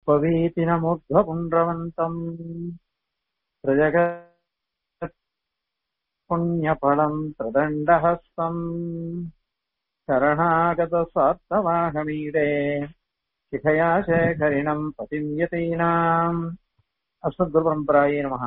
उपवीतिनमुग्धपुण्ड्रवन्तम् प्रजगत् पुण्यफलम् प्रदण्डहस्तम् शरणागतस्वार्थवाहमीडे शिखया शेखरिणम् पतिम् यतीनाम् அஸ்மத்குருபரம்பராயே நமக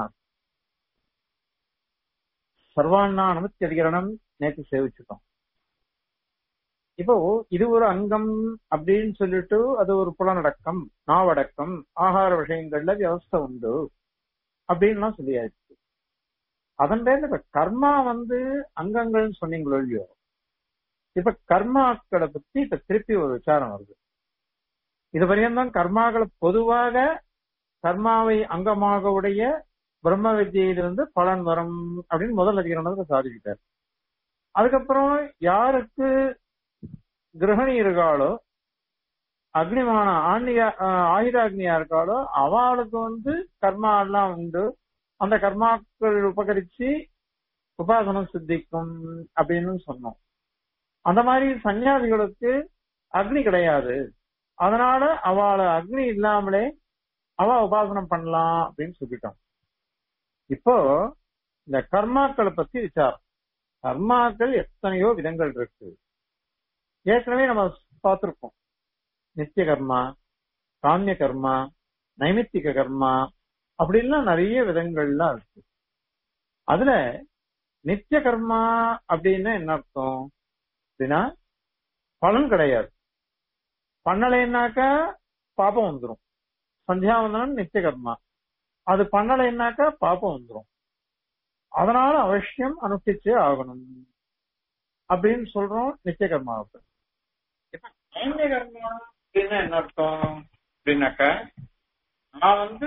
சர்வாண்ணா அனுமதி அதிகரணம் நேற்று சேவிச்சுட்டோம் இப்போ இது ஒரு அங்கம் அப்படின்னு சொல்லிட்டு அது ஒரு புலனடக்கம் நாவடக்கம் ஆகார விஷயங்கள்ல வியவஸ்தை உண்டு அப்படின்லாம் சொல்லியாச்சு அதன் பேர்ல இப்ப கர்மா வந்து அங்கங்கள்னு சொன்னீங்களோ இல்லையோ இப்ப கர்மாக்களை பத்தி இப்ப திருப்பி ஒரு விசாரம் வருது இது வரையும் தான் கர்மாக்களை பொதுவாக கர்மாவை அங்கமாக உடைய பிரம்ம வித்தியிலிருந்து பலன் வரும் அப்படின்னு முதல் அதிகாரத்தை சாதிக்கிட்டார் அதுக்கப்புறம் யாருக்கு கிரகணி இருக்காளோ அக்னிமான ஆன்மீக ஆயுதாக்னியா இருக்காளோ அவளுக்கு வந்து கர்மா எல்லாம் உண்டு அந்த கர்மாக்கள் உபகரிச்சு உபாசனம் சித்திக்கும் அப்படின்னு சொன்னோம் அந்த மாதிரி சன்னியாசிகளுக்கு அக்னி கிடையாது அதனால அவளை அக்னி இல்லாமலே அவ உபாசனம் பண்ணலாம் அப்படின்னு சொல்லிட்டோம் இப்போ இந்த கர்மாக்களை பத்தி விசாரம் கர்மாக்கள் எத்தனையோ விதங்கள் இருக்கு ஏற்கனவே நம்ம பார்த்திருக்கோம் நித்திய கர்மா காமிய கர்மா நைமித்திக கர்மா அப்படின்லாம் நிறைய விதங்கள்லாம் இருக்கு அதுல நித்திய கர்மா அப்படின்னா என்ன அர்த்தம் அப்படின்னா பலன் கிடையாது பண்ணலைன்னாக்கா பாபம் வந்துடும் சந்தியாவந்தனம் நித்திய கர்மா அது பண்ணலைன்னாக்கா பாப்பம் வந்துடும் அதனால அவசியம் அனுஷ்டிச்சே ஆகணும் அப்படின்னு சொல்றோம் நித்திய கர்மாவுக்கு இப்ப கைந்திய கர்மா அப்படின்னா என்ன அர்த்தம் அப்படின்னாக்கா நான் வந்து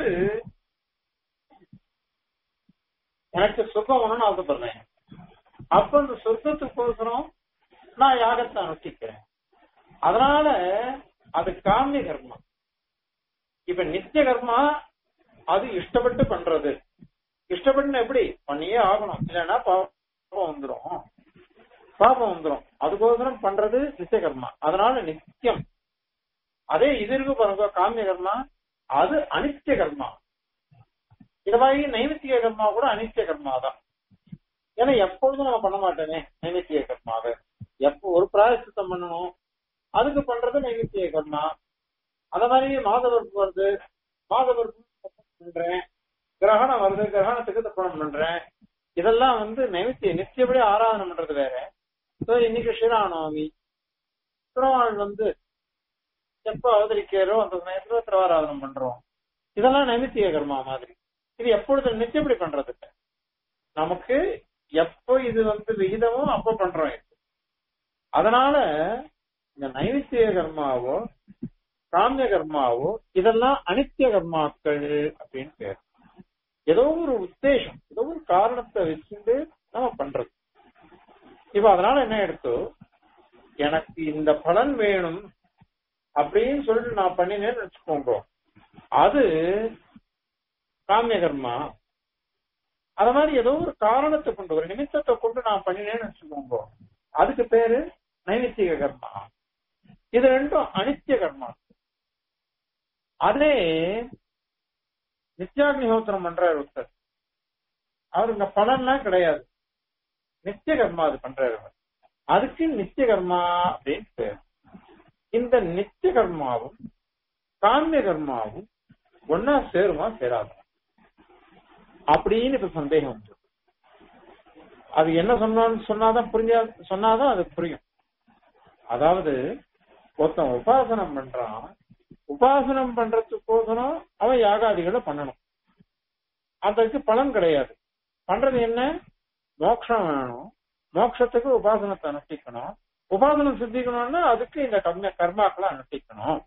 எனக்கு சொர்க்கம் வேணும்னு ஆசைப்படுறேன் அப்ப அந்த சொர்க்கத்துக்கோசரம் நான் யாகத்தை அனுஷ்டிக்கிறேன் அதனால அது காமிய கர்மா இப்ப நித்திய கர்மா அது இஷ்டப்பட்டு பண்றது இஷ்டப்பட்டு எப்படி பண்ணியே ஆகணும் இல்லைன்னா பாபம் வந்துடும் பாபம் வந்துடும் அதுக்கோசரம் பண்றது நித்திய கர்மா அதனால நித்தியம் அதே இது இருக்கு பாருங்க காமிய கர்மா அது அனித்திய கர்மா இந்த மாதிரி நைமித்திய கர்மா கூட அனித்திய கர்மா தான் ஏன்னா எப்பொழுதும் நம்ம பண்ண மாட்டேனே நைமித்திய கர்மாவை எப்போ ஒரு பிராயசித்தம் பண்ணணும் அதுக்கு பண்றது நைமித்திய கர்மா அந்த மாதிரி மாதவர்ப்பு வருது மாதவர்ப்பு பண்றேன் கிரகணம் வருது கிரகணத்துக்கு தப்பணம் பண்றேன் இதெல்லாம் வந்து நைமித்திய நித்தியப்படி ஆராதனை பண்றது வேற இன்னைக்கு ஸ்ரீராமநவமி திருவாள் வந்து எப்ப அவதரிக்கிறோ அந்த சமயத்துல திருவாராதனம் பண்றோம் இதெல்லாம் நைமித்திய கர்மா மாதிரி இது எப்பொழுது நித்தியப்படி பண்றது நமக்கு எப்போ இது வந்து விகிதமோ அப்போ பண்றோம் அதனால இந்த நைமித்திய கர்மாவோ காமிய கர்மாவோ இதெல்லாம் அனித்திய கர்மாக்கள் அப்படின்னு பேர் ஏதோ ஒரு உத்தேசம் ஏதோ ஒரு காரணத்தை வச்சுட்டு நம்ம பண்றது இப்ப அதனால என்ன எடுத்து எனக்கு இந்த பலன் வேணும் அப்படின்னு சொல்லிட்டு நான் பண்ணினேன்னு வச்சுக்கோங்க அது காமிய கர்மா அத மாதிரி ஏதோ ஒரு காரணத்தை கொண்டு ஒரு நிமித்தத்தை கொண்டு நான் பண்ணினேன்னு வச்சுக்கோங்க அதுக்கு பேரு நைமித்திக கர்மா இது ரெண்டும் அனித்திய கர்மா அதே நித்யாக்னிஹோத்திரம் பண்றாரு ஒருத்தர் அவருங்க பலன்லாம் கிடையாது நித்திய கர்மா அது பண்றாரு அதுக்கு நித்திய கர்மா அப்படின்னு பேர் இந்த நித்திய கர்மாவும் காமிய கர்மாவும் ஒன்னா சேருமா சேராது அப்படின்னு இப்ப சந்தேகம் வந்து அது என்ன சொன்னான்னு சொன்னாதான் புரிஞ்சா சொன்னாதான் அது புரியும் அதாவது ஒருத்தன் உபாசனம் பண்றான் உபாசனம் பண்றதுக்கோசரம் அவன் யாகாதிகளை பண்ணணும் அதற்கு பலன் கிடையாது பண்றது என்ன மோட்சம் வேணும் மோட்சத்துக்கு உபாசனத்தை அனுஷ்டிக்கணும் உபாசனம் சித்திக்கணும்னா அதுக்கு இந்த கர்ம கர்மாக்களை அனுஷ்டிக்கணும்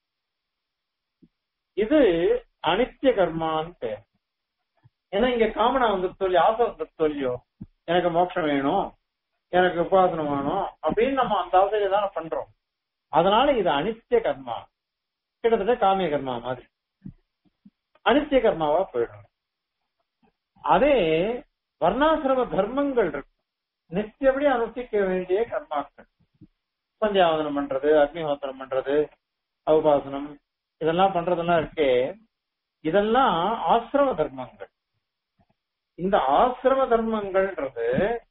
இது அனித்திய கர்மான்னு பேர் ஏன்னா இங்க காமனா வந்து சொல்லி ஆசை வந்து சொல்லியோ எனக்கு மோட்சம் வேணும் எனக்கு உபாசனம் வேணும் அப்படின்னு நம்ம அந்த ஆசையை தானே பண்றோம் அதனால இது அனித்திய கர்மா கிட்டத்தட்ட காமிய கர்மா மாதிரி அனித்திய கர்மாவா போயிடும் அதே வர்ணாசிரம தர்மங்கள் இருக்கு நித்தியபடி அனுஷ்டிக்க வேண்டிய கர்மாக்கள் சந்தியாவதனம் பண்றது அக்னிஹோத்திரம் பண்றது உபாசனம் இதெல்லாம் பண்றதெல்லாம் இருக்கே இதெல்லாம் ஆசிரம தர்மங்கள் இந்த ஆசிரம தர்மங்கள்ன்றது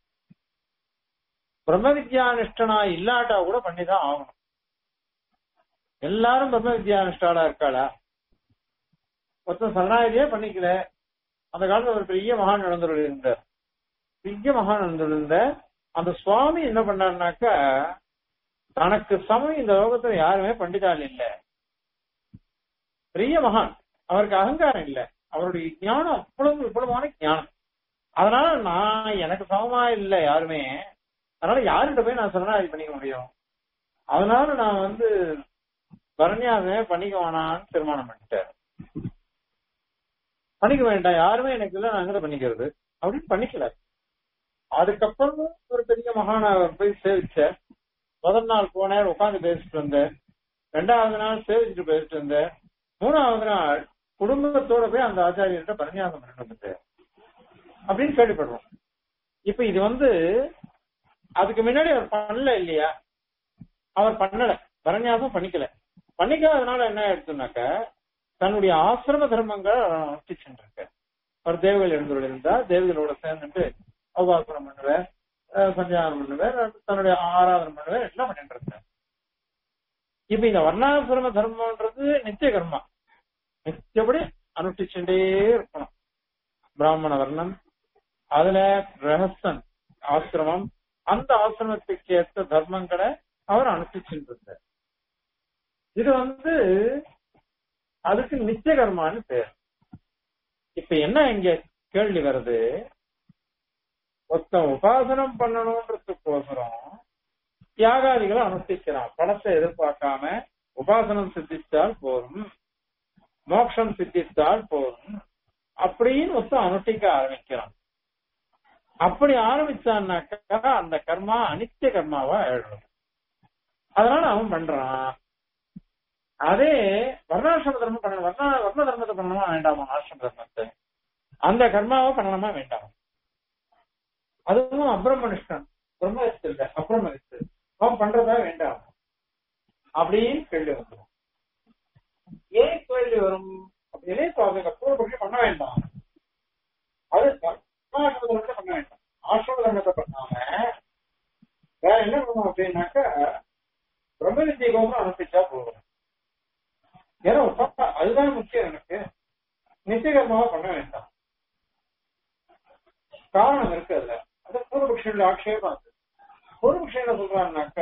பிரம்ம வித்யானிஷ்டனா இல்லாட்டா கூட பண்ணிதான் ஆகணும் எல்லாரும் பிரம்ம வித்யானிஷ்டாலா இருக்காளா ஒருத்தன் சரணாகதியே பண்ணிக்கல அந்த காலத்துல ஒரு பெரிய மகான் நடந்துள்ள இருந்தார் பெரிய மகான் நடந்துள்ள அந்த சுவாமி என்ன பண்ணாருனாக்கா தனக்கு சமம் இந்த லோகத்துல யாருமே பண்டிதாள் இல்ல பெரிய மகான் அவருக்கு அகங்காரம் இல்ல அவருடைய ஞானம் அவ்வளவு விபுலமான ஞானம் அதனால நான் எனக்கு சமமா இல்ல யாருமே அதனால யாருகிட்ட போய் நான் சரணாகதி பண்ணிக்க முடியும் அதனால நான் வந்து பரண்யாசமே பண்ணிக்க வேணான்னு தீர்மானம் பண்ணிட்டேன் பண்ணிக்க வேண்டாம் யாருமே எனக்கு இல்ல நான் எங்க பண்ணிக்கிறது அப்படின்னு பண்ணிக்கல அதுக்கப்புறம் ஒரு பெரிய மகான போய் சேவிச்சேன் முதல் நாள் போனேன் உட்காந்து பேசிட்டு வந்தேன் ரெண்டாவது நாள் சேவிச்சுட்டு பேசிட்டு வந்தேன் மூணாவது நாள் குடும்பத்தோட போய் அந்த ஆச்சாரியர்கிட்ட பரநியாசம் பண்ணிட்டு வந்துட்டேன் அப்படின்னு கேள்விப்படுறோம் இப்ப இது வந்து அதுக்கு முன்னாடி அவர் பண்ணல இல்லையா அவர் பண்ணல பரநியாசம் பண்ணிக்கல பண்ணிக்காதனால என்ன ஆயிடுச்சுனாக்க தன்னுடைய ஆசிரம தர்மங்கள் அனுஷ்டிச்சுட்டு அவர் தேவகள் எழுந்துள்ள இருந்தா தேவகளோட சேர்ந்துட்டு அவகாசனம் பண்ணுவேன் சஞ்சாரம் பண்ணுவேன் தன்னுடைய ஆராதனை பண்ணுவேன் எல்லாம் பண்ணிட்டு இருந்தேன் இப்ப இந்த வர்ணாசிரம தர்மம்ன்றது நித்திய கர்மா நித்தியபடி அனுஷ்டிச்சுட்டே இருக்கணும் பிராமண வர்ணம் அதுல கிரகஸ்தன் ஆசிரமம் அந்த ஆசிரமத்துக்கு ஏற்ற தர்மங்களை அவர் அனுஷ்டிச்சுட்டு இருந்தார் இது வந்து அதுக்கு நித்திய கர்மான்னு பேர் இப்ப என்ன இங்க கேள்வி வருது ஒருத்தன் உபாசனம் பண்ணணும்ன்றதுக்கோசரம் தியாகாதிகளை அனுஷ்டிக்கிறான் பணத்தை எதிர்பார்க்காம உபாசனம் சித்தித்தால் போதும் மோட்சம் சித்தித்தால் போதும் அப்படின்னு ஒருத்தன் அனுஷ்டிக்க ஆரம்பிக்கிறான் அப்படி ஆரம்பிச்சான்னாக்கா அந்த கர்மா அனித்திய கர்மாவா ஆயிடும் அதனால அவன் பண்றான் அதே வர்ணாசிரம தர்மம் பண்ணணும் வர்ண வர்ண தர்மத்தை பண்ணணுமா வேண்டாமா ஆசிரம தர்மத்தை அந்த கர்மாவை பண்ணணுமா வேண்டாம் அதுவும் அப்ரமனிஷ்டன் பிரம்மவித்து இல்ல அப்ரமவித்து அவன் பண்றதா வேண்டாம் அப்படின்னு கேள்வி வந்துடும் ஏன் கேள்வி வரும் அப்படின்னே அதுக்கு பூர்வபக்ஷம் பண்ண வேண்டாம் அது ஆசிரம தர்மத்தை பண்ண வேண்டாம் ஆசிரம தர்மத்தை பண்ணாம வேற என்ன பண்ணுவோம் அப்படின்னாக்கா பிரம்ம வித்தியை கோபுரம் அனுப்பிச்சா போதும் ஏன்னா உட்கார்ந்தா அதுதான் முக்கியம் எனக்கு நிச்சயகர்மாவா பண்ண வேண்டாம் காரணம் இருக்கு அதுல அது பூர்வபக்ஷோட ஆட்சேபம் அது பூர்வபக்ஷம் என்ன சொல்றான்னாக்க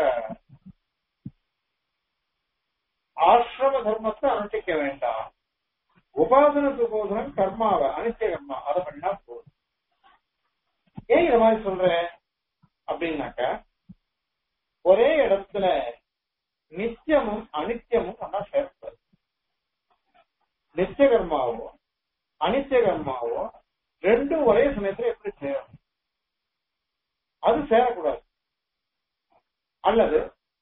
ஆசிரம தர்மத்தை அனுஷ்டிக்க வேண்டாம் உபாசனத்துக்கு போதும் கர்மாவை அனித்திய கர்மா அதை பண்ணா போதும் ஏன் இந்த மாதிரி சொல்றேன் அப்படின்னாக்க ஒரே இடத்துல நித்தியமும் அனித்தியமும் ஒன்னா சேர்ப்பது நித்திய கர்மாவோ அனித்திய கர்மாவோ ரெண்டும் ஒரே சமயத்துல எப்படி சேரும் அது சேரக்கூடாது அல்லது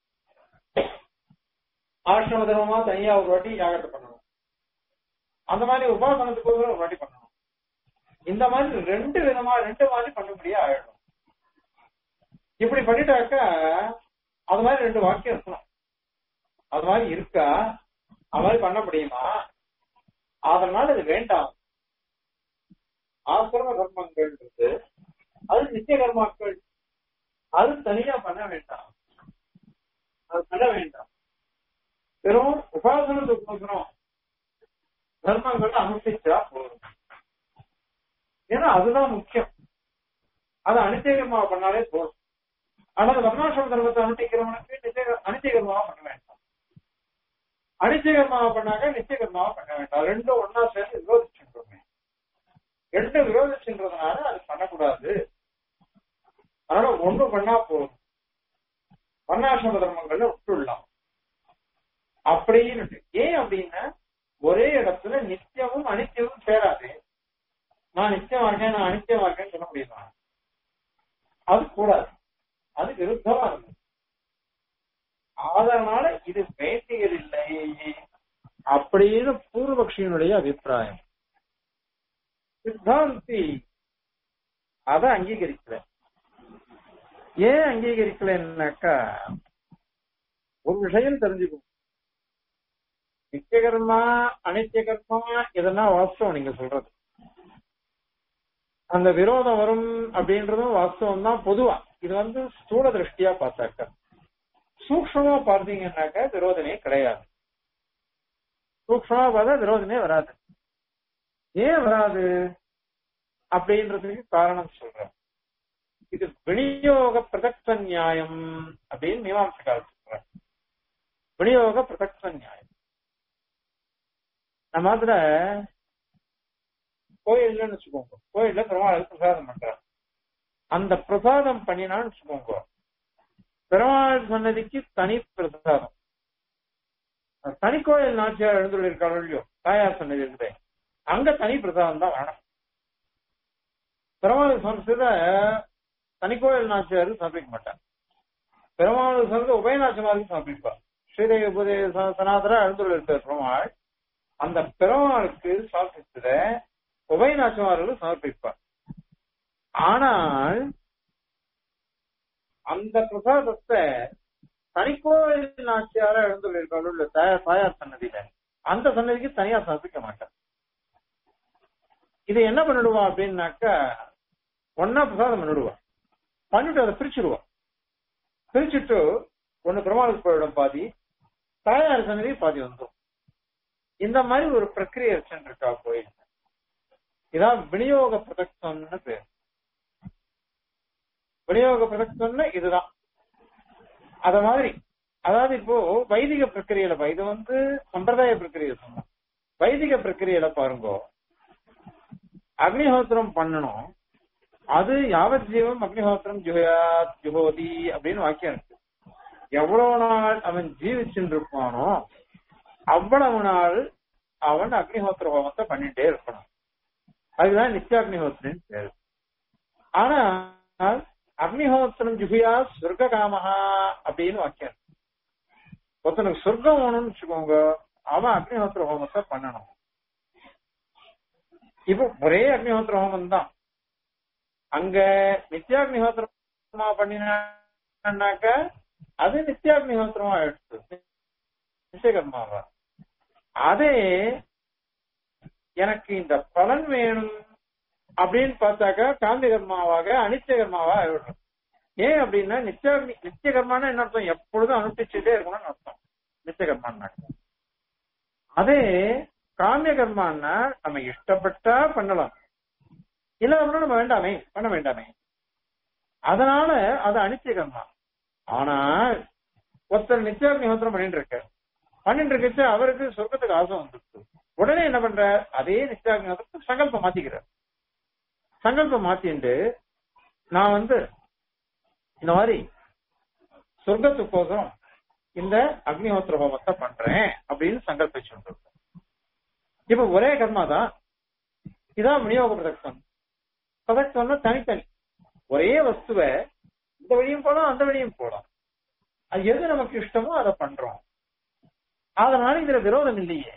ஆசிரம தர்மமா தனியா ஒரு வாட்டி யாகத்தை பண்ணணும் அந்த மாதிரி உபாசனத்துக்கு ஒரு வாட்டி பண்ணணும் இந்த மாதிரி ரெண்டு விதமா ரெண்டு மாதிரி பண்ணும்படியா ஆயிடும் இப்படி பண்ணிட்டாக்க அது மாதிரி ரெண்டு வாக்கியம் இருக்கணும் அது மாதிரி இருக்கா அது மாதிரி பண்ண முடியுமா அதனால இது வேண்டாம் ஆசிரம தர்மங்கள் இருக்கு அது நித்திய கர்மாக்கள் அது தனியா பண்ண வேண்டாம் அது பண்ண வேண்டாம் வெறும் உபாசனத்துக்கோசரம் தர்மங்கள் அனுஷ்டிச்சா போதும் ஏன்னா அதுதான் முக்கியம் அது அனித்தியகர்மாவை பண்ணாலே போதும் ஆனால் வர்ணாசிரம தர்மத்தை அனுஷ்டிக்கிறவனுக்கு நித்திய அனித்தியகர்மாவை பண்ண வேண்டாம் அனித்தியகர்மாவை பண்ணாக்க நித்தியகர்மாவை பண்ண வேண்டாம் ரெண்டும் ஒன்னா சேர்ந்து விரோதிச்சுன்றோமே ரெண்டு விரோதிச்சுன்றதுனால அது பண்ணக்கூடாது அதனால ஒண்ணு பண்ணா போதும் வர்ணாசிரம தர்மங்கள்ல விட்டுடலாம் அப்படின்னு ஏன் அப்படின்னா ஒரே இடத்துல நித்தியமும் அனித்தியமும் சேராது நான் நிச்சயமா இருக்கேன் நான் அனித்தியமா இருக்கேன்னு சொல்ல முடியுமா அது கூடாது அது விருத்தமா இருக்கு அதனால இது வேண்டியதில்லை அப்படின்னு பூர்வபக்ஷியினுடைய அபிப்பிராயம் சித்தாந்தி அதை அங்கீகரிக்கல ஏன் அங்கீகரிக்கலன்னாக்கா ஒரு விஷயம் தெரிஞ்சுக்கும் நித்திய கர்மா அனித்திய கர்மா இதெல்லாம் வாஸ்தவம் நீங்க சொல்றது அந்த விரோதம் வரும் அப்படின்றதும் வாஸ்தவம் தான் பொதுவா இது வந்து ஸ்தூல திருஷ்டியா பார்த்தாக்க சூக்ஷமா பார்த்தீங்கன்னாக்க விரோதமே கிடையாது சூக்ஷமா பார்த்தா விரோதமே வராது ஏன் வராது அப்படின்றதுக்கு காரணம் சொல்றேன் இது விநியோக பிரதக்த நியாயம் அப்படின்னு மீமாம்சக்காரர் சொல்றார் விநியோக பிரதக்த நியாயம் நம்ம அதுல கோயில்னு வச்சுக்கோங்க கோயில்ல பெருமாளுக்கு பிரசாதம் பண்றாங்க அந்த பிரசாதம் பண்ணினான்னு வச்சுக்கோங்க பெருமாள் சன்னதிக்கு தனி பிரசாதம் தனி கோயில் நாச்சியார் எழுந்துள்ளிருக்காளோ இல்லையோ தாயார் சன்னதி இருக்குது அங்க தனி பிரசாதம் தான் வேணும் பெருமாள் சமஸ்கிருத தனி கோயில் நாச்சியார் சமர்ப்பிக்க மாட்டார் பெருமாள் சமஸ்கிருத உபயநாச்சிமாருக்கு சமர்ப்பிப்பார் ஸ்ரீதேவி உபதே சனாதரா எழுந்துள்ளிருக்கார் பெருமாள் அந்த பெருமாளுக்கு சமர்ப்பித்தத உபயநாச்சிமார்கள் சமர்ப்பிப்பார் ஆனால் அந்த பிரசாதத்தை தனிக்கோயில் நாச்சியார எழுந்துள்ளிருக்காள் தாயார் சன்னதியில அந்த சன்னதிக்கு தனியா சமர்ப்பிக்க மாட்டார் இது என்ன பண்ணிடுவா அப்படின்னாக்கா ஒன்னா பிரசாதம் பண்ணிடுவா பண்ணிட்டு அதை பிரிச்சிருவா பிரிச்சுட்டு ஒண்ணு பெருமாளுக்கு போயிடும் பாதி தாயார் சன்னதி பாதி வந்துடும் இந்த மாதிரி ஒரு பிரக்கிரியை வச்சுருக்கா கோயில் இதான் விநியோக பிரதக்தம்னு பேர் விநியோக பிரதக்தம்னு இதுதான் அத மாதிரி அதாவது இப்போ வைதிக பிரக்கிரியில இது வந்து சம்பிரதாய பிரக்கிரியை சொன்னோம் வைதிக பிரக்கிரியில பாருங்க அக்னிஹோத்திரம் பண்ணணும் அது யாவத் ஜீவம் அக்னிஹோத்திரம் ஜுகயாத் ஜுகோதி அப்படின்னு வாக்கியம் இருக்கு எவ்வளவு நாள் அவன் ஜீவிச்சுட்டு இருப்பானோ அவ்வளவு நாள் அவன் அக்னிஹோத்திர ஹோமத்தை பண்ணிட்டே இருக்கணும் அதுதான் நித்தியாக்னிஹோத்திரின் பேரு ஆனா அக்னிஹோத்திரம் ஜுகியா சொர்க்க காமஹா அப்படின்னு வாக்கியம் ஒருத்தனுக்கு சொர்க்கம் வேணும்னு வச்சுக்கோங்க அவன் அக்னிஹோத்திர ஹோமத்தை பண்ணணும் இப்போ ஒரே அக்னிஹோத்திர ஹோமம் தான் அங்க நித்தியாக்னிஹோத்திரமா பண்ணினாக்க அது நித்தியாக்னிஹோத்திரமா எடுத்து நிச்சயகர்மாவா அதே எனக்கு இந்த பலன் வேணும் அப்படின்னு பார்த்தாக்கா காந்தி கர்மாவாக அனித்திய கர்மாவா ஆயிடும் ஏன் அப்படின்னா நித்திய நித்திய கர்மானா என்ன அர்த்தம் எப்பொழுதும் அனுஷ்டிச்சுட்டே இருக்கணும்னு அர்த்தம் நித்திய கர்மான்னா அதே காமிய கர்மான்னா நம்ம இஷ்டப்பட்டா பண்ணலாம் இல்ல அப்படின்னா நம்ம வேண்டாமே பண்ண வேண்டாமே அதனால அது அனித்திய கர்மா ஆனால் ஒருத்தர் நித்தியாக்னிஹோத்திரம் பண்ணிட்டு இருக்க பண்ணிட்டு இருக்கச்சு அவருக்கு சொர்க்கத்துக்கு ஆசை வந்துருக்கு உடனே என்ன பண்ற அதே நித்தியாக்னிஹோத்திரத்துக்கு சங்கல்பம் மாத்திக்கிறார் சங்கல்பம் மாத்திண்டு நான் வந்து இந்த மாதிரி சொர்க்கத்துக்கோசரம் இந்த அக்னிஹோத்திர ஹோமத்தை பண்றேன் அப்படின்னு சங்கல்பிச்சு இப்ப ஒரே கர்மா தான் இதான் விநியோக பிரதக்ஷம் பிரதக்ஷம்னா தனித்தனி ஒரே வஸ்துவை இந்த வழியும் போலாம் அந்த வழியும் போலாம் அது எது நமக்கு இஷ்டமோ அதை பண்றோம் அதனால இதுல விரோதம் இல்லையே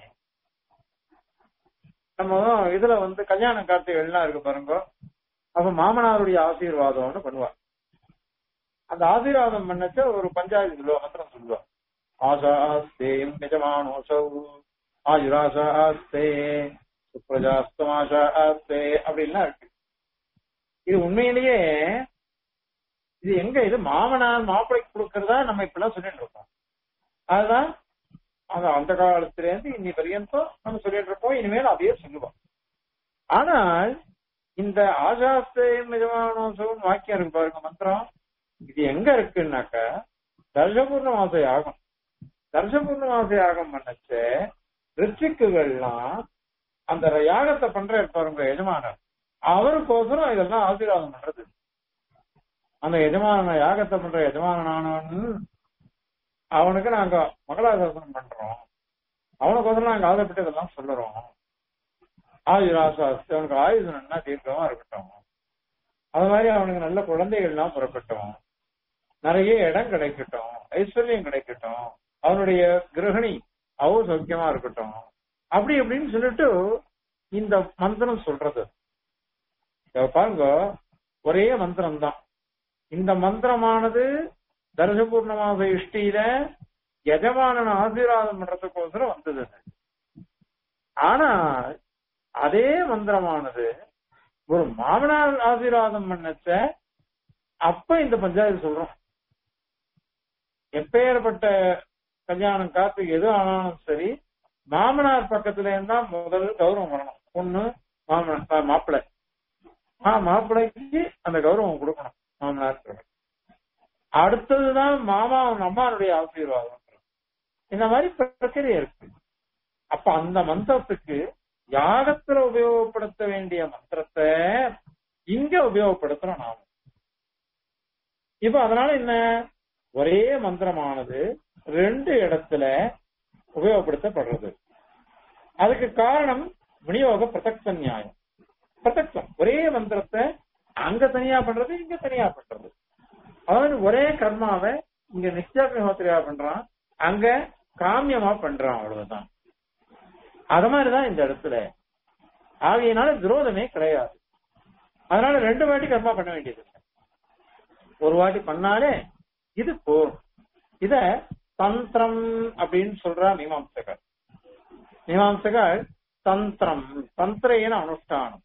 நம்ம இதுல வந்து கல்யாண கார்த்திகைகள்லாம் இருக்கு பாருங்க அப்ப மாமனாருடைய ஆசீர்வாதம்னு பண்ணுவா அந்த ஆசீர்வாதம் பண்ணச்ச ஒரு பஞ்சாயத்து சொல்லுவா மந்திரம் சொல்லுவா ஆசாஸ்தேயம் நிஜமானோசௌ ஆயுராசாஸ்தே சுப்ரஜாஸ்தமாசாஸ்தே அப்படின்லாம் இருக்கு இது உண்மையிலேயே இது எங்க இது மாமனார் மாப்பிளைக்கு கொடுக்கறதா நம்ம இப்பெல்லாம் சொல்லிட்டு இருக்கோம் அதுதான் அந்த அந்த காலத்துல இருந்து இன்னி பரியந்தம் நம்ம சொல்லிட்டு இருப்போம் இனிமேல் அதையே சொல்லுவோம் ஆனால் இந்த ஆசாஸ்தேயம் நிஜமானோசம் வாக்கியம் இருக்கு பாருங்க மந்திரம் இது எங்க இருக்குன்னாக்க தர்ஷபூர்ண மாச யாகம் தர்ஷபூர்ண மாச யாகம் பண்ணச்ச ரிச்சிக்குகள்லாம் அந்த யாகத்தை பண்ற பாருங்க எஜமானர் அவருக்கோசரம் இதெல்லாம் ஆசீர்வாதம் பண்றது அந்த எஜமான யாகத்தை பண்ற எஜமானனானவன் அவனுக்கு நாங்க மங்களாசாசனம் பண்றோம் அவனுக்கோசரம் நாங்க ஆசைப்பட்டு இதெல்லாம் சொல்லுறோம் ஆயுராசாஸ்தி அவனுக்கு ஆயுசு நல்லா தீர்க்கமா இருக்கட்டும் அது மாதிரி அவனுக்கு நல்ல குழந்தைகள்லாம் புறப்பட்டோம் நிறைய இடம் கிடைக்கட்டும் ஐஸ்வர்யம் கிடைக்கட்டும் அவனுடைய கிரகணி அவ சௌக்கியமா இருக்கட்டும் அப்படி அப்படின்னு சொல்லிட்டு இந்த மந்திரம் சொல்றது பாருங்க ஒரே மந்திரம் தான் இந்த மந்திரமானது தர்சபூர்ணமாக இஷ்டியில எஜமானன் ஆசீர்வாதம் பண்றதுக்கோசரம் வந்தது அது. ஆனா அதே மந்திரமானது ஒரு மாமனார் ஆசீர்வாதம் பண்ணச்ச அப்ப இந்த பஞ்சாயத்து சொல்றோம் எப்பேற்பட்ட கல்யாணம் காத்து எது ஆனாலும் சரி மாமனார் பக்கத்துல இருந்தா முதல் கௌரவம் வரணும் பொண்ணு மாமனார் மாப்பிள்ளை ஆ மாப்பிள்ளைக்கு அந்த கௌரவம் கொடுக்கணும் மாமனார் அடுத்ததுதான் மாமா அம்மானுடைய ஆசீர்வாதம் இந்த மாதிரி பிரக்கிரியை இருக்கு அப்ப அந்த மந்திரத்துக்கு யாகத்துல உபயோகப்படுத்த வேண்டிய மந்திரத்தை இங்க உபயோகப்படுத்துறோம் நாம இப்ப அதனால என்ன ஒரே மந்திரமானது ரெண்டு இடத்துல உபயோகப்படுத்தப்படுறது அதுக்கு காரணம் விநியோக பிரசக்த நியாயம் பிரசக்தம் ஒரே மந்திரத்தை அங்க தனியா பண்றது இங்க தனியா பண்றது அதாவது ஒரே கர்மாவை இங்க நித்யாக்னிஹோத்திரியா பண்றான் அங்க காமியமா பண்றான் அவ்வளவுதான் அது மாதிரிதான் இந்த இடத்துல ஆகையினால விரோதமே கிடையாது அதனால ரெண்டு வாட்டி கர்மா பண்ண வேண்டியது இல்லை. ஒரு வாட்டி பண்ணாலே இது போரும் இத தந்திரம் அப்படின்னு சொல்றா மீமாம்சகர் மீமாம்சகர் தந்திரம் தந்திரேன அனுஷ்டானம்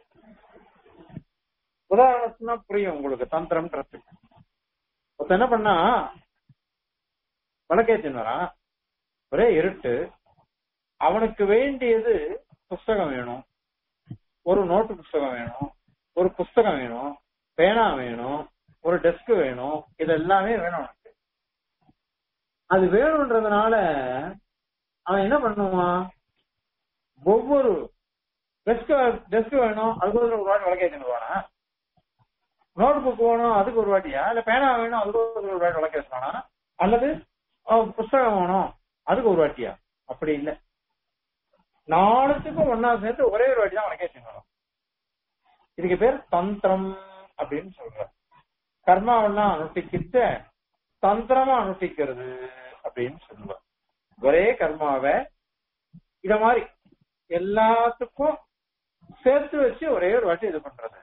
உதாரணத்துனா புரியும் உங்களுக்கு தந்திரம்ன்றதுக்கு ஒருத்தன் என்ன பண்ணா வழக்கேத்தின் வரான் ஒரே இருட்டு அவனுக்கு வேண்டியது புஸ்தகம் வேணும் ஒரு நோட்டு புஸ்தகம் வேணும் ஒரு புஸ்தகம் வேணும் பேனா வேணும் ஒரு டெஸ்க் வேணும் இது எல்லாமே வேணும் அவனுக்கு அது வேணும்ன்றதுனால அவன் என்ன பண்ணுவான் ஒவ்வொரு டெஸ்க் டெஸ்க் வேணும் அதுக்கு ஒரு ஒரு வாட்டி விளக்கேற்றின்னு போனா நோட் புக் வேணும் அதுக்கு ஒரு வாட்டியா இல்ல பேனா வேணும் அதுக்கு ஒரு வாட்டி விளக்கேற்றினா அல்லது அஹ், புஸ்தகம் வேணும் அதுக்கு ஒரு வாட்டியா அப்படி இல்ல நாலுத்துக்கும் ஒன்னா சேர்த்து ஒரே ஒரு வாட்டி தான் விளக்கேற்றின்னு வரும் இதுக்கு பேர் தந்திரம் அப்படின்னு சொல்ற கர்மாவெல்லாம் அனுஷ்டிக்கிட்டு தந்திரமா அனுஷ்டிக்கிறது அப்படின்னு சொல்லுவார் ஒரே கர்மாவை இத மாதிரி எல்லாத்துக்கும் சேர்த்து வச்சு ஒரே ஒரு வாட்டி இது பண்றது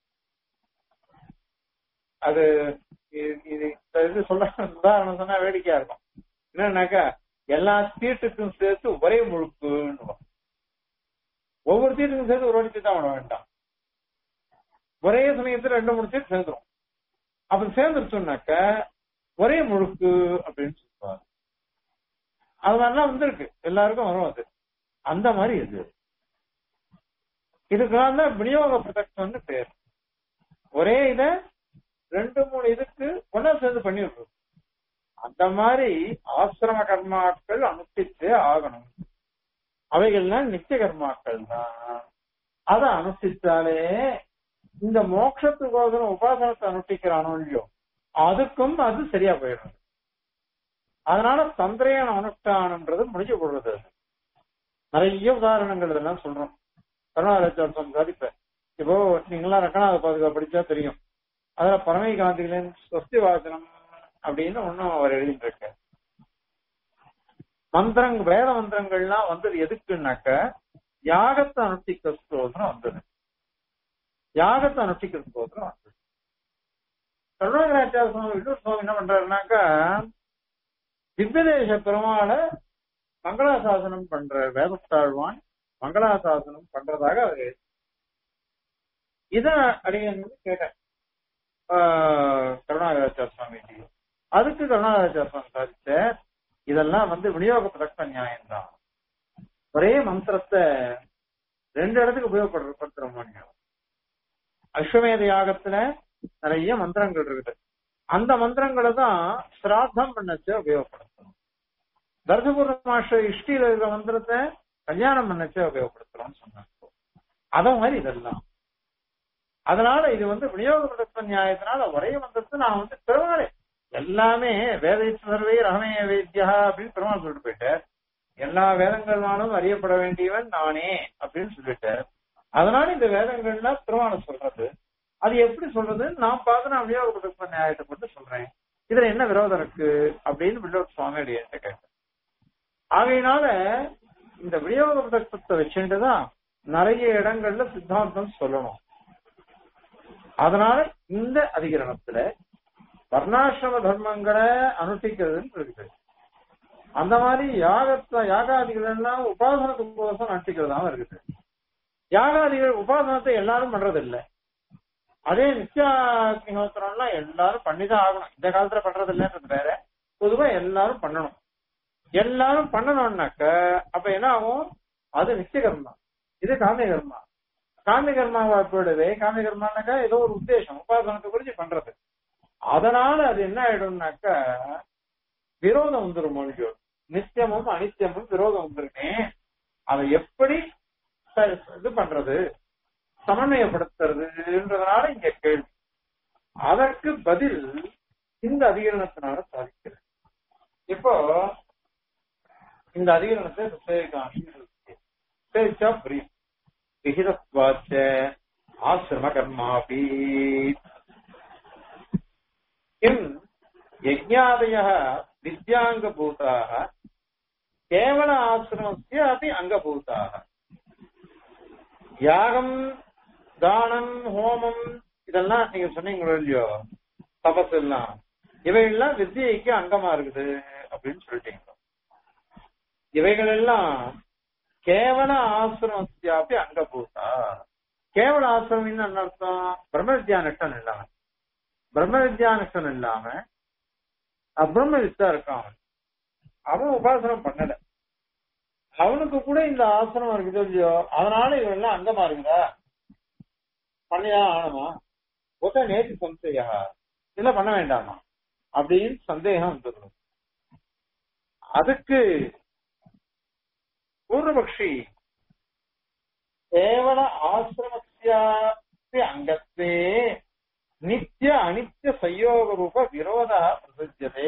அது இது- இது இந்த இது சொல்ல உதாரணம் சொன்னா வேடிக்கையா இருக்கும் என்னன்னாக்கா எல்லா தீட்டுக்கும் சேர்த்து ஒரே முழுக்குன்னு ஒவ்வொரு தீட்டுக்கும் சேர்த்து ஒரு வாட்டி தீட்டா பண்ண வேண்டாம் ஒரே சமயத்துல ரெண்டு மூணு தீட்டு சேர்ந்துரும் அப்ப சேர்ந்துருச்சோம்னாக்க ஒரே முழுக்கு அப்படின்னு சொல்லுவாங்க அது மாதிரிலாம் வந்திருக்கு எல்லாருக்கும் வரும் அது அந்த மாதிரி இது இதுக்காக தான் விநியோக பிரதட்சம்னு பேர் ஒரே இத ரெண்டு மூணு இதுக்கு ஒன்னா சேர்ந்து பண்ணி விடுறது அந்த மாதிரி ஆசிரம கர்மாக்கள் அனுஷ்டிச்சே ஆகணும் அவைகள்லாம் நித்திய கர்மாக்கள் தான் அதை அனுஷ்டிச்சாலே இந்த மோட்சத்துக்கோசரம் உபாசனத்தை அனுஷ்டிக்கிறானோ இல்லையோ அதுக்கும் அது சரியா போயிடும் அதனால தந்திரையான அனுஷ்டானம்ன்றது முடிஞ்சு போடுறது அது. நிறைய உதாரணங்கள் இதெல்லாம் சொல்றோம் கருணாராஜார்த்தம் சாதிப்ப இப்போ நீங்களாம் ரக்கநாத பாதுகா படிச்சா தெரியும் அதுல பரமை காந்திகளின் ஸ்வஸ்தி வாசனம் அப்படின்னு ஒன்னும் அவர் எழுதிட்டு இருக்க மந்திரங் வேத மந்திரங்கள்லாம் வந்தது எதுக்குன்னாக்க யாகத்தை அனுஷ்டிக்கிறதுக்கோசரம் வந்தது யாகத்தை அனுஷ்டிக்கிறதுக்கோசரம் வந்தது கருணாகராச்சார சுவாமி வில்லூர் சுவாமி என்ன பண்றாருனாக்கா திவ்யதேச பெருமாளை மங்களாசாசனம் பண்ற வேதத்தாழ்வான் மங்களாசாசனம் பண்றதாக அவர் எழுதி- இத அடியன் வந்து கேட்டேன் ஆஹ் கருணாகராச்சார சுவாமி அதுக்கு கருணாகராச்சார சுவாமி சாதிச்ச இதெல்லாம் வந்து விநியோக பிரதக்த நியாயம்தான் ஒரே மந்திரத்தை ரெண்டு இடத்துக்கு உபயோகப்படுத்துறோம் அஸ்வமேத யாகத்துல நிறைய மந்திரங்கள் இருக்குது அந்த மந்திரங்களை தான் சிராத்தம் பண்ணச்சு உபயோகப்படுத்தணும் தர்சபூர்ணமாஷ இஷ்டியில இருக்கிற மந்திரத்தை கல்யாணம் பண்ணச்சு உபயோகப்படுத்துறோம்னு சொன்னாங்க அத மாதிரி இதெல்லாம் அதனால இது வந்து விநியோக பிரதத்த நியாயத்தினால ஒரே மந்திரத்தை நான் வந்து பெருமாளே எல்லாமே வேத சர்வே ரகமே வேத்தியா அப்படின்னு பெருமாள் சொல்லிட்டு போயிட்டார் எல்லா வேதங்களாலும் அறியப்பட வேண்டியவன் நானே அப்படின்னு சொல்லிட்டார் அதனால இந்த வேதங்கள்லாம் பெருமாளை சொல்றது அது எப்படி சொல்றது நான் பார்த்து நான் விநியோக பிரதத்த நியாயத்தை போட்டு சொல்றேன் இதுல என்ன விரோதம் இருக்கு அப்படின்னு வில்லோட் சுவாமி என்கிட்ட கேட்டேன் ஆகையினால இந்த விநியோக பிரதத்தை வச்சுட்டு தான் நிறைய இடங்கள்ல சித்தாந்தம் சொல்லணும் அதனால இந்த அதிகரணத்துல வர்ணாசிரம தர்மங்களை அனுஷ்டிக்கிறதுன்னு இருக்குது அந்த மாதிரி யாகத்தை யாகாதிகள் எல்லாம் உபாசனத்துக்கோசம் நடத்திக்கிறதாவும் இருக்குது யாகாதிகள் உபாசனத்தை எல்லாரும் பண்றது இல்ல அதே நித்தியாக்னிஹோத்திரம்லாம் எல்லாரும் பண்ணிதான் ஆகணும் இந்த காலத்துல பண்றது இல்லைன்றது வேற பொதுவா எல்லாரும் பண்ணணும் எல்லாரும் பண்ணணும்னாக்க அப்ப என்ன ஆகும் அது நித்திய கர்மா இது காமிய கர்மா காமிய கர்மாவா போயிடுவே காமிய கர்மானாக்கா ஏதோ ஒரு உத்தேசம் உபாசனத்தை குறிச்சு பண்றது அதனால அது என்ன ஆயிடும்னாக்க விரோதம் வந்துடும் மொழியோ நித்தியமும் அனித்தியமும் விரோதம் வந்துருமே அதை எப்படி ச- இது பண்றது சமன்வயப்படுத்துறதுன்றதுனால இங்க கேள்வி அதற்கு பதில் இந்த அதிகரணத்தினால சாதிக்கிறது இப்போ இந்த அதிகரணத்தை சேவிச்சா புரியும் விகிதத்வாச்ச ஆசிரம கர்மாபி किम् यज्ञादयः विद्याङ्गभूताः केवल आश्रमस्य अपि अङ्गभूताः யாகம் தானம் ஹோமம் இதெல்லாம் நீங்க சொன்னீங்களோ இல்லையோ தபஸ் எல்லாம் இவைகள்லாம் வித்தியைக்கு அங்கமா இருக்குது அப்படின்னு சொல்லிட்டீங்க இவைகள் எல்லாம் கேவல ஆசிரமத்தியாப்பி அங்கபூதா கேவல ஆசிரமம் என்ன அர்த்தம் பிரம்ம வித்யா நட்டம் இல்லாம பிரம்ம வித்யானுஷன் இல்லாம அப்ரம்ம வித்தா இருக்கான் அவன் அவன் உபாசனம் பண்ணல அவனுக்கு கூட இந்த ஆசனம் இருக்குது இல்லையோ அதனால இவெல்லாம் அங்கமா இருக்குதா பண்ணிதான் ஆகணுமா ஒத்த நேற்று சம்சையா இல்ல பண்ண வேண்டாமா அப்படின்னு சந்தேகம் வந்துடும் அதுக்கு பூர்வபக்ஷி கேவல ஆசிரமஸ்யாபி அங்கத்தே நித்திய அனித்திய சயோக ரூப விரோத பிரசித்ததே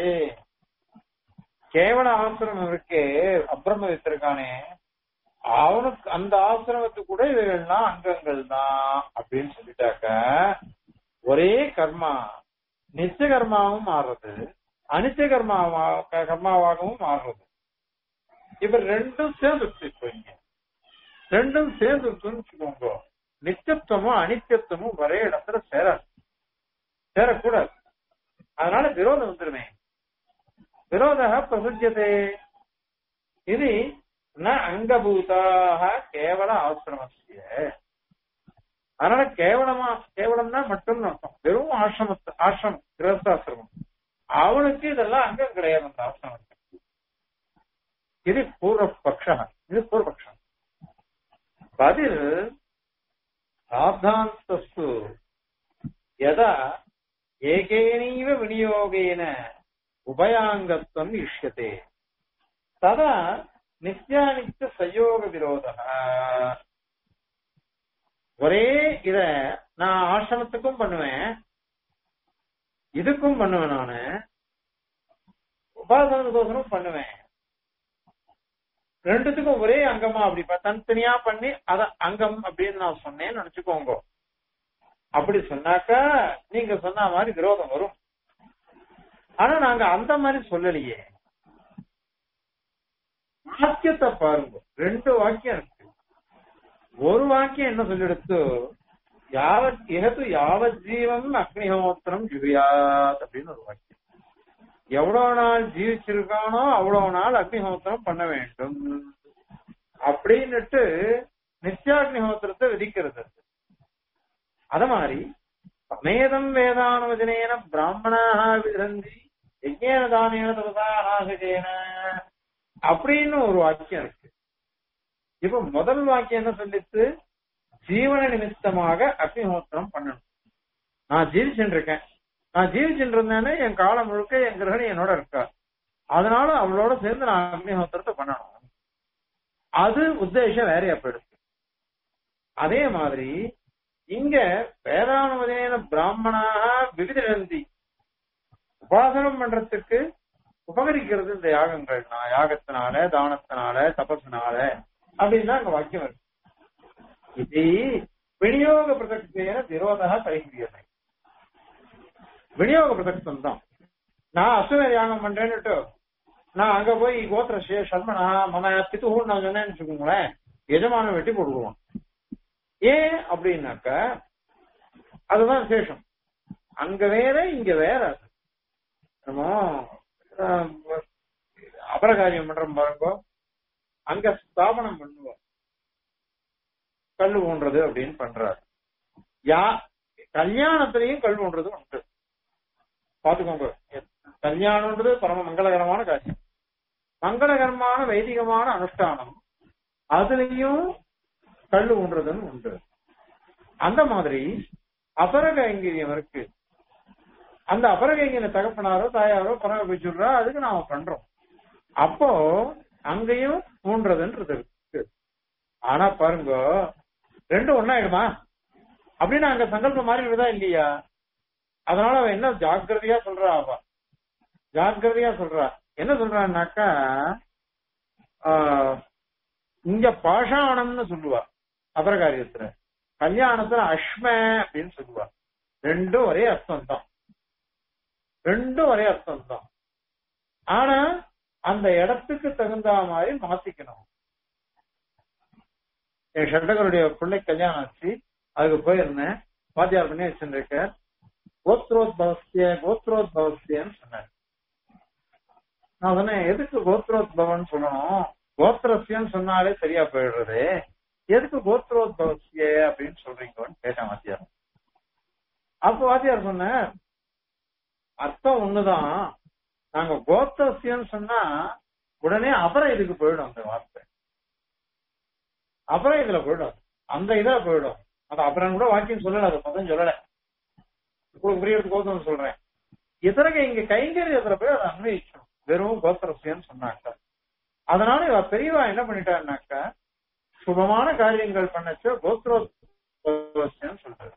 கேவல ஆசிரமம் இருக்கே அப்ரம வித்திருக்கானே அவனுக்கு அந்த ஆசிரமத்துக்கு கூட இவைகள்லாம் அங்கங்கள் தான் அப்படின்னு சொல்லிட்டாக்க ஒரே கர்மா நித்திய கர்மாவும் மாறுறது அனித்திய கர்மாவா கர்மாவாகவும் மாறுறது இப்ப ரெண்டும் சேர்ந்துருச்சு இப்போ இங்க ரெண்டும் சேர்ந்துருச்சுன்னு வச்சுக்கோங்க நித்தியத்துவமும் அனித்தியத்துவமும் ஒரே இடத்துல சேராது சேரக்கூடாது அதனால விரோதம் வந்துருமே விரோத பிரசுஜதே இது ந அங்கபூதாக கேவல ஆசிரமத்திய அதனால கேவலமா கேவலம்னா மட்டும் அர்த்தம் வெறும் ஆசிரமத்து ஆசிரமம் கிரகஸ்தாசிரமம் அவனுக்கு இதெல்லாம் அங்கம் கிடையாது அந்த ஆசிரமத்துக்கு இது பூர்வபக்ஷ இது பூர்வபக்ஷம் பதில் சாத்தாந்தஸ்து யதா ஏகேனைவ விநியோகேன உபயாங்கத்வம் இஷ்யதே ததா நித்யானித்திய சயோக விரோத ஒரே இத நான் ஆசிரமத்துக்கும் பண்ணுவேன் இதுக்கும் பண்ணுவேன் நானு உபாசனத்துக்கோசரம் பண்ணுவேன் ரெண்டுத்துக்கும் ஒரே அங்கமா அப்படி ப- தனித்தனியா பண்ணி அத அங்கம் அப்படின்னு நான் சொன்னேன்னு நினைச்சுக்கோங்க அப்படி சொன்னாக்கா நீங்க சொன்ன மாதிரி விரோதம் வரும் ஆனா நாங்க அந்த மாதிரி சொல்லலையே வாக்கியத்தை பாருங்க ரெண்டு வாக்கியம் இருக்கு ஒரு வாக்கியம் என்ன சொல்லிடுத்து யாவத் இகத்து யாவத் ஜீவன் அக்னிஹோத்திரம் ஜுவியாத் அப்படின்னு ஒரு வாக்கியம் எவ்வளவு நாள் ஜீவிச்சிருக்கானோ அவ்வளவு நாள் அக்னிஹோத்திரம் பண்ண வேண்டும் அப்படின்னுட்டு நித்யாக்னிஹோத்திரத்தை விதிக்கிறது அது. அத மாதிரி மேதம் வேதானுவஜனேன பிராமணாக விதந்தி யஜ்ஞேன தானேன தபசா அநாகஜேன அப்படின்னு ஒரு வாக்கியம் இருக்கு இப்ப முதல் வாக்கியம் என்ன சொல்லித்து ஜீவன நிமித்தமாக அக்னிஹோத்திரம் பண்ணணும் நான் ஜீவிச்சுட்டு இருக்கேன் நான் ஜீவிச்சுட்டு இருந்தேன்னு என் காலம் முழுக்க என் கிரகணி என்னோட இருக்கா அதனால அவளோட சேர்ந்து நான் அக்னிஹோத்திரத்தை பண்ணணும் அது உத்தேசம் வேறையா போயிடுச்சு அதே மாதிரி இங்க வேதானுவதேன பிராமணாக விவிதந்தி உபாசனம் பண்றதுக்கு உபகரிக்கிறது இந்த யாகங்கள்னா யாகத்தினால தானத்தினால தபத்தினால அப்படின்னு தான் அங்க வாக்கியம் இருக்கு இது விநியோக பிரசக்தியான விரோதா பரிகிரியதை விநியோக பிரசக்தம் தான் நான் அசுவ யாகம் பண்றேன்னுட்டு நான் அங்க போய் கோத்திர சே சர்மனா மன பித்துன்னு நான் சொன்னேன்னு வச்சுக்கோங்களேன் எஜமான வெட்டி போட்டுக்குவோம் ஏன் அப்படின்னாக்க அதுதான் விசேஷம் அங்க வேற இங்க வேற அது. நம்ம ஆஹ், அபரகாரியம் பண்றோம் பாருங்க அங்க ஸ்தாபனம் பண்ணுவோம் கல் ஊன்றது அப்படின்னு பண்றாரு யா கல்யாணத்திலையும் கல் ஊன்றது உண்டு பாத்துக்கோங்க கல்யாணம்ன்றது பரம மங்களகரமான காரியம் மங்களகரமான வைதிகமான அனுஷ்டானம் அதுலயும் கல் ஊன்றதுன்னு உண்டு அந்த மாதிரி அபரகைங்கரியம் இருக்கு அந்த அபரகைங்கிற தகப்பனாரோ தாயாரோ பரவ வச்சுடுறா அதுக்கு நாம பண்றோம் அப்போ அங்கேயும் ஊன்றதுன்றது இருக்கு ஆனா பாருங்க ரெண்டும் ஒன்னாயிடுமா அப்படின்னு அங்க சங்கல்பம் மாறி விடுதா இல்லையா அதனால அவ என்ன ஜாக்கிரதையா சொல்றா அவ ஜாக்கிரதையா சொல்றா என்ன சொல்றான்னாக்கா ஆஹ், இங்க பாஷாணம்னு சொல்லுவா அபரகாரியத்துல கல்யாணத்துல அஷ்ம அப்படின்னு சொல்லுவா ரெண்டும் ஒரே அர்த்தம் தான் ரெண்டும் ஒரே அர்த்தம் தான் ஆனா அந்த இடத்துக்கு தகுந்த மாதிரி மாத்திக்கணும் என் ஷண்டகருடைய பிள்ளை கல்யாணம் ஆச்சு அதுக்கு போயிருந்தேன் வாத்தியார் பண்ணி வச்சுருக்க கோத்ரோத்பவஸ்திய கோத்ரோத்பவஸ்தியன்னு சொன்னார் நான் சொன்னேன் எதுக்கு கோத்ரோத்பவன் சொல்லணும் கோத்திரஸ்யன்னு சொன்னாலே சரியா போயிடுறது எதுக்கு கோத்ரோத்பவஸ்திய அப்படின்னு சொல்றீங்கன்னு கேட்டேன் வாத்தியார் அப்போ வாத்தியார் சொன்ன அர்த்தம் ஒண்ணுதான் நாங்க கோத்திரஸ்யன்னு சொன்னா உடனே அப்புறம் இதுக்கு போயிடும் அந்த வார்த்தை அப்புறம் இதுல போயிடும் அந்த இதுல போயிடும் அது அப்புறம் கூட வாக்கியம் சொல்லல அதை மொத்தம் சொல்லல உங்களுக்கு புரியறதுக்கோசம் சொல்றேன் இதரக இங்க கைங்கரியத்துல போய் அதை அன்வயிக்கணும் வெறும் கோத்திரஸ்யன்னு சொன்னாக்க அதனால இவ பெரியவா என்ன பண்ணிட்டான்னாக்கா சுபமான காரியங்கள் பண்ணச்ச கோத்திரோத்பவஸ்யன்னு சொல்றாரு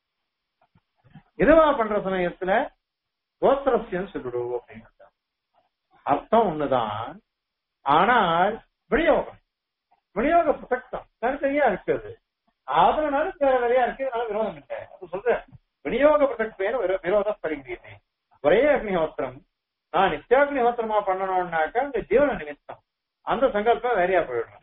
இதுவா பண்ற சமயத்துல கோத்திரஸ்யன்னு சொல்லிடுவோம் அப்படின்னு அர்த்தம் ஒண்ணுதான் ஆனால் விநியோகம் விநியோக பிரசக்தம் தனித்தனியா இருக்குது அதனால வேற வேறையா இருக்கு அதனால விரோதம் இல்லை அது சொல்றேன் விநியோக பிரசக்தேன விரோ- விரோத பரிங்கிறீங்க ஒரே அக்னிஹோத்திரம் நான் நித்தியாக்னிஹோத்திரமா பண்ணணும்னாக்கா இந்த ஜீவன நிமித்தம் அந்த சங்கல்பம் வேறையா போயிடுறாங்க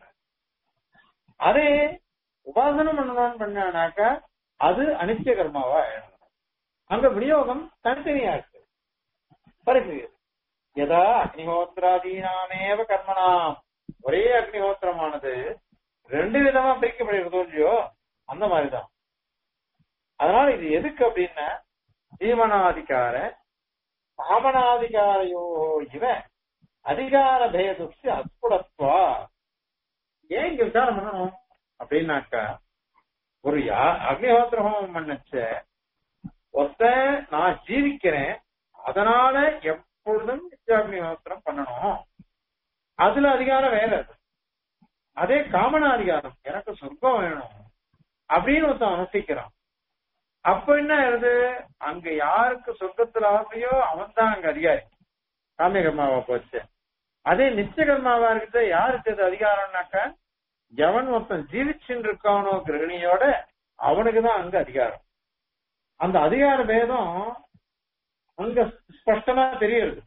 அதே உபாசனம் பண்ணணும்னு பண்ணானாக்கா அது அனித்திய கர்மாவா ஆயிடும் அங்க விநியோகம் தனித்தனியா இருக்கு பரிசு யதா அக்னிஹோத்திராதீனாமேவ கர்மனாம் ஒரே அக்னிஹோத்திரமானது ரெண்டு விதமா பிரிக்கப்படுகிறதோ இல்லையோ அந்த மாதிரிதான் அதனால இது எதுக்கு அப்படின்னா ஜீவனாதிகார சாமனாதிகாரையோ இவ அதிகார பேதஸ்ய அஸ்புடத்வா ஏன் இங்க விசாரம் பண்ணணும் அப்படின்னாக்கா ஒரு யா அக்னிஹோத்திர ஹோமம் பண்ணச்ச ஒத்த நான் ஜீவிக்கிறேன் அதனால எப்பொழுதும் நித்தியாக்னிஹோத்திரம் பண்ணணும் அதுல அதிகாரம் வேற அது அதே காமனாதிகாரம் எனக்கு சொர்க்கம் வேணும் அப்படின்னு ஒருத்தன் அனுஷ்டிக்கிறான் அப்ப என்ன ஆயிருது அங்க யாருக்கு சொர்க்கத்துல ஆசையோ அவன் தான் அங்க அதிகாரி காமிய கர்மாவா போச்சு அதே நித்திய கர்மாவா இருக்கிறது யாருக்கு அது அதிகாரம்னாக்கா எவன் ஒருத்தன் ஜீவிச்சுன்னு இருக்கானோ கிரகணியோட அவனுக்கு தான் அங்க அதிகாரம் அந்த அதிகார பேதம் அங்க ஸ்பஷ்டமா தெரியுது